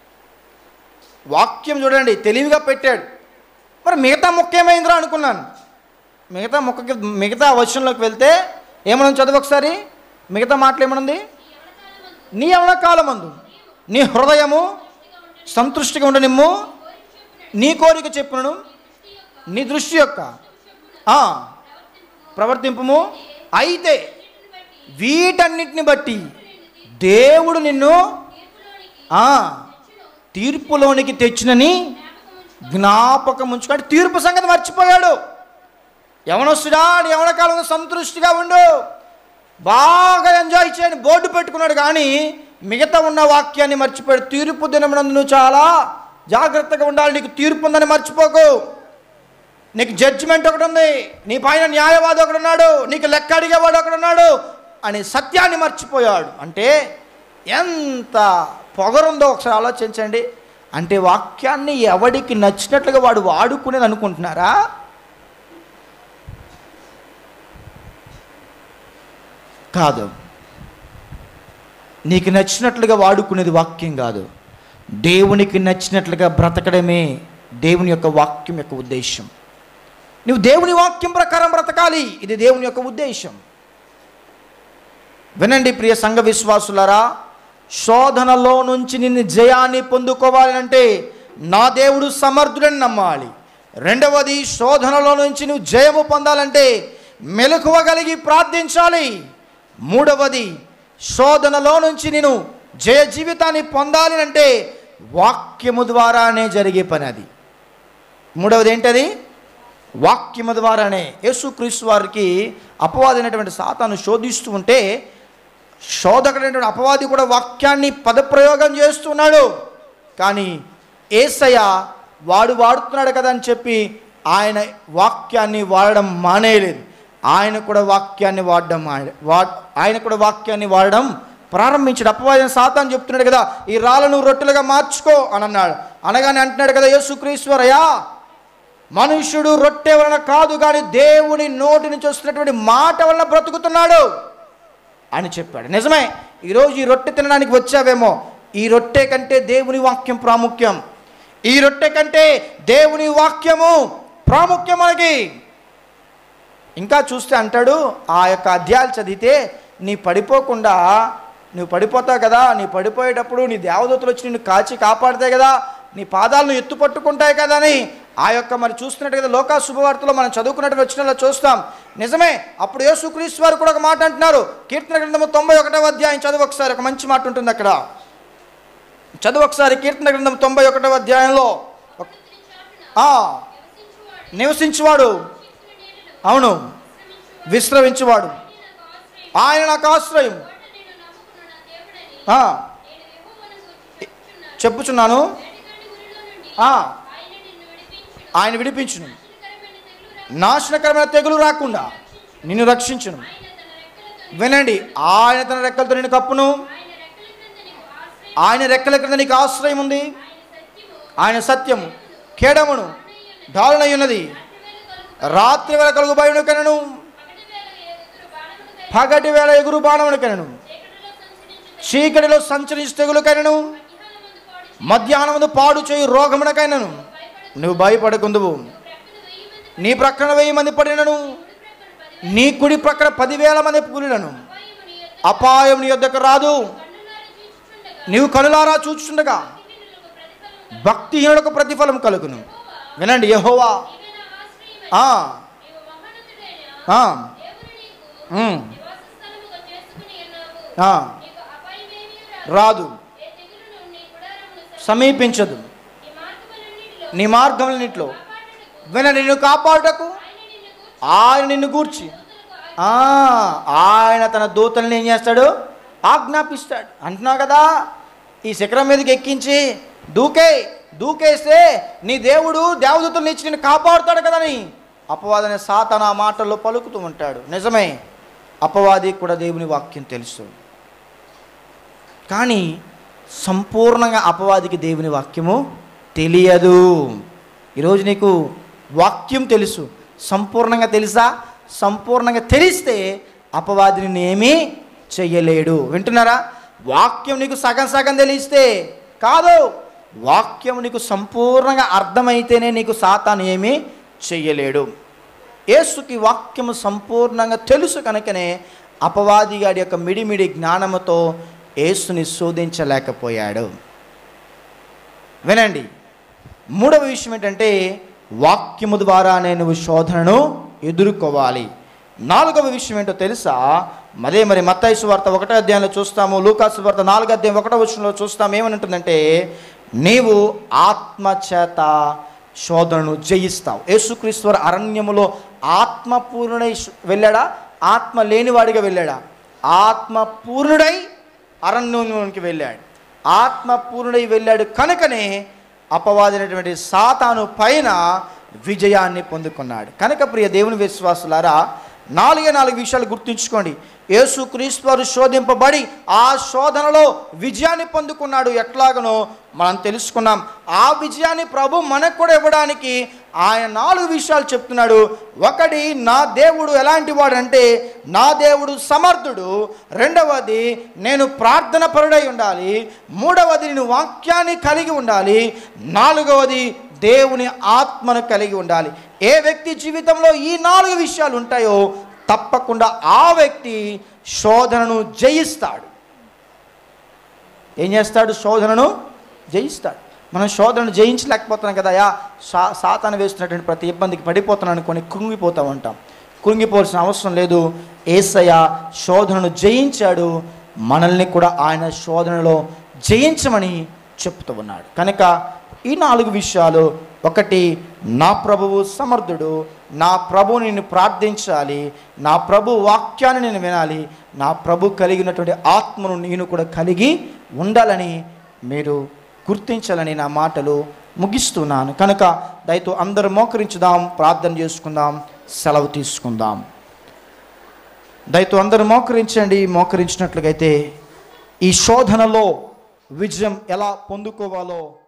వాక్యం చూడండి తెలివిగా పెట్టాడు మరి మిగతా మొక్క ఏమైందిరా అనుకున్నాను మిగతా మొక్కకి మిగతా వచనంలోకి వెళ్తే ఏమన్నా చదువు ఒకసారి మిగతా మాటలు ఏమనుంది నీ యవన కాలమందు నీ హృదయము సంతృష్టిగా ఉండనిమ్ము నీ కోరిక చెప్పును నీ దృష్టి యొక్క ఆ, ప్రవర్తింపుము అయితే వీటన్నిటిని బట్టి దేవుడు నిన్ను ఆ, తీర్పులోనికి తెచ్చినని జ్ఞాపకం ఉంచుకుంటే తీర్పు సంగతి మర్చిపోయాడు యవనస్తుడా నీ యవన కాలంలో సంతృష్టిగా ఉండు బాగా ఎంజాయ్ చేయని బోర్డు పెట్టుకున్నాడు కానీ మిగతా ఉన్న వాక్యాన్ని మర్చిపోయాడు తీర్పు దినమునందు నువ్వు చాలా జాగ్రత్తగా ఉండాలి నీకు తీర్పు ఉందని మర్చిపోకు నీకు జడ్జిమెంట్ ఒకటి ఉంది నీ పైన న్యాయవాది ఒకడు ఉన్నాడు నీకు లెక్క అడిగేవాడు ఒకడు ఉన్నాడు అని సత్యాన్ని మర్చిపోయాడు అంటే ఎంత పొగరుందో ఒకసారి ఆలోచించండి అంటే వాక్యాన్ని ఎవడికి నచ్చినట్లుగా వాడు వాడుకునేది అనుకుంటున్నారా కాదు నీకు నచ్చినట్లుగా వాడుకునేది వాక్యం కాదు దేవునికి నచ్చినట్లుగా బ్రతకడమే దేవుని యొక్క వాక్యం యొక్క ఉద్దేశం నువ్వు దేవుని వాక్యం ప్రకారం బ్రతకాలి ఇది దేవుని యొక్క ఉద్దేశం వినండి ప్రియ సంఘ విశ్వాసులారా శోధనలో నుంచి నిన్ను జయాన్ని పొందుకోవాలంటే నా దేవుడు సమర్థుడని నమ్మాలి రెండవది శోధనలో నుంచి నువ్వు జయము పొందాలంటే మెలకువగలిగి ప్రార్థించాలి మూడవది శోధనలో నుంచి నేను జయ జీవితాన్ని పొందాలి అంటే వాక్యము ద్వారానే జరిగే పని అది మూడవది ఏంటది వాక్యము ద్వారానే యేసుక్రీస్తు వారికి అపవాదైనటువంటి సాతాను శోధిస్తూ ఉంటే శోధకుడైనటువంటి అపవాది కూడా వాక్యాన్ని పదప్రయోగం చేస్తున్నాడు కానీ ఏసయ్య వాడు వాడుతున్నాడు కదా అని చెప్పి ఆయన వాక్యాన్ని వాడడం మానేయలేదు ఆయన కూడా వాక్యాన్ని వాడడం మానే- వా ఆయన కూడా వాక్యాన్ని వాడడం ప్రారంభించాడు అపవాదం సాతాను చెప్తున్నాడు కదా ఈ రాళ్ళను రొట్టెలుగా మార్చుకో అని అన్నాడు అనగానే అంటున్నాడు కదా యేసుక్రీశ్వరయ్యా మనుష్యుడు రొట్టె వలన కాదు కానీ దేవుని నోటి నుంచి వస్తున్నటువంటి మాట వలన బ్రతుకుతున్నాడు అని చెప్పాడు నిజమే ఈరోజు ఈ రొట్టె తినడానికి వచ్చావేమో ఈ రొట్టె కంటే దేవుని వాక్యం ప్రాముఖ్యం ఈ రొట్టె కంటే దేవుని వాక్యము ప్రాముఖ్యం మనకి ఇంకా చూస్తే అంటాడు ఆ యొక్క అధ్యాయాలు చదివితే నీ పడిపోకుండా నువ్వు పడిపోతావు కదా నీ పడిపోయేటప్పుడు నీ దేవదూతలు వచ్చి నిన్ను కాచి కాపాడతాయి కదా నీ పాదాలను ఎత్తు పట్టుకుంటాయి కదా అని ఆ యొక్క మరి చూస్తున్నట్టు కదా లోకా శుభవార్తలో మనం చదువుకున్నట్టు వచ్చినలో చూస్తాం నిజమే అప్పుడు యేసుక్రీస్తు వారు కూడా ఒక మాట అంటున్నారు కీర్తన గ్రంథము తొంభై ఒకటవ అధ్యాయం చదువు ఒకసారి ఒక మంచి మాట ఉంటుంది అక్కడ చదువు ఒకసారి కీర్తన గ్రంథం తొంభై ఒకటవ అధ్యాయంలో ఒక- ఆ, నివసించువాడు అవును విశ్రమించువాడు ఆయన నాకు ఆశ్రయం ఆ, చెప్పుచున్నాను ఆ, ఆయన విడిపించును నాశనకరమైన తెగులు రాకుండా నిన్ను రక్షించును వినండి ఆయన తన రెక్కలతో నిన్ను కప్పును ఆయన రెక్కల క్రింద నీకు ఆశ్రయం ఉంది ఆయన సత్యము కేడమును డాలునై ఉన్నది రాత్రి వేళ కలుగు భయను కనను పగటి వేళ ఎగురు బాణమును కనను చీకటిలో సంచరించు తెగులు కనను మధ్యాహ్నముందు పాడు చేయు రోగమునకైనను నువ్వు భయపడకుందువు నీ ప్రక్కన వెయ్యి మంది పడినను నీ కుడి ప్రక్కన పదివేల మంది కూలినను అపాయం నీ యొద్దకు రాదు నీవు కనులారా చూచుండగా భక్తిహీనులకు ప్రతిఫలం కలుగును వినండి యహోవా ఆ, ఆ, ఉమ్, ఆ, రాదు సమీపించదు నీ మార్గములన్నింటిలో వినండి నిన్ను కాపాడుటకు ఆయన నిన్ను గూర్చి ఆ, ఆయన తన దూతల్ని ఏం చేస్తాడు ఆజ్ఞాపిస్తాడు అంటున్నావు కదా ఈ శిఖరం మీదకి ఎక్కించి దూకే దూకేస్తే నీ దేవుడు దేవదూతలు ఇచ్చి నేను కాపాడుతాడు కదని అపవాదనే సాతన ఆ మాటల్లో పలుకుతూ ఉంటాడు నిజమే అపవాది కూడా దేవుని వాక్యం తెలుసు కానీ సంపూర్ణంగా అపవాదికి దేవుని వాక్యము తెలియదు ఈరోజు నీకు వాక్యం తెలుసు సంపూర్ణంగా తెలుసా సంపూర్ణంగా తెలిస్తే అపవాదిని నేమీ చెయ్యలేడు వింటున్నారా వాక్యం నీకు సగం సగం తెలిస్తే కాదు వాక్యం నీకు సంపూర్ణంగా అర్థమైతేనే నీకు సాతాను ఏమీ చెయ్యలేడు యేసుకి వాక్యము సంపూర్ణంగా తెలుసు కనుకనే అపవాది గాడి యొక్క మిడిమిడి జ్ఞానముతో యేసుని శోధించలేకపోయాడు వినండి మూడవ విషయం ఏంటంటే వాక్యము ద్వారానే నువ్వు శోధనను ఎదుర్కోవాలి నాలుగవ విషయం ఏంటో తెలుసా మరే మరి మత్తైసు వార్త ఒకటో అధ్యాయంలో చూస్తాము లూకాసు వార్త నాలుగో అధ్యాయం ఒకటో విషయంలో చూస్తాము ఏమని ఉంటుందంటే నీవు ఆత్మచేత శోధనను జయిస్తావు యేసుక్రీశ్వర అరణ్యములో ఆత్మపూర్ణుడై వెళ్ళాడా ఆత్మ లేనివాడిగా వెళ్ళాడా ఆత్మపూర్ణుడై అరణ్యంలోనికి వెళ్ళాడు ఆత్మపూర్ణుడై వెళ్ళాడు కనుకనే అపవాదినటువంటి సాతాను పైన విజయాన్ని పొందుకున్నాడు కనుక ప్రియ దేవుని విశ్వాసులారా నాలుగే నాలుగు విషయాలు గుర్తుంచుకోండి యేసు క్రీస్తువారు శోధింపబడి ఆ శోధనలో విజయాన్ని పొందుకున్నాడు ఎట్లాగనో మనం తెలుసుకున్నాం ఆ విజయాన్ని ప్రభు మనకు కూడా ఇవ్వడానికి ఆయన నాలుగు విషయాలు చెప్తున్నాడు ఒకటి నా దేవుడు ఎలాంటి వాడంటే నా దేవుడు సమర్థుడు రెండవది నేను ప్రార్థన పరుడై ఉండాలి మూడవది నేను వాక్యాన్ని కలిగి ఉండాలి నాలుగవది దేవుని ఆత్మను కలిగి ఉండాలి ఏ వ్యక్తి జీవితంలో ఈ నాలుగు విషయాలు ఉంటాయో తప్పకుండా ఆ వ్యక్తి శోధనను జయిస్తాడు ఏం చేస్తాడు శోధనను జయిస్తాడు మనం శోధనను జయించలేకపోతున్నాం కదా యా సా సాతాను వేస్తున్నటువంటి ప్రతి ఇబ్బందికి పడిపోతున్నాను అనుకొని కృంగిపోతూ ఉంటాం కృంగిపోవాల్సిన అవసరం లేదు ఏసయ్య శోధనను జయించాడు మనల్ని కూడా ఆయన శోధనలో జయించమని చెప్తూ ఉన్నాడు కనుక ఈ నాలుగు విషయాలు ఒకటి నా ప్రభువు సమర్థుడు నా ప్రభువు నేను ప్రార్థించాలి నా ప్రభు వాక్యాన్ని నేను వినాలి నా ప్రభు కలిగినటువంటి ఆత్మను నేను కూడా కలిగి ఉండాలని మీరు గుర్తించాలని నా మాటలు ముగిస్తున్నాను కనుక దయతో అందరూ మోకరించుదాం ప్రార్థన చేసుకుందాం సెలవు తీసుకుందాం దయతో అందరూ మోకరించండి మోకరించినట్లుగైతే ఈ శోధనలో విజయం ఎలా పొందుకోవాలో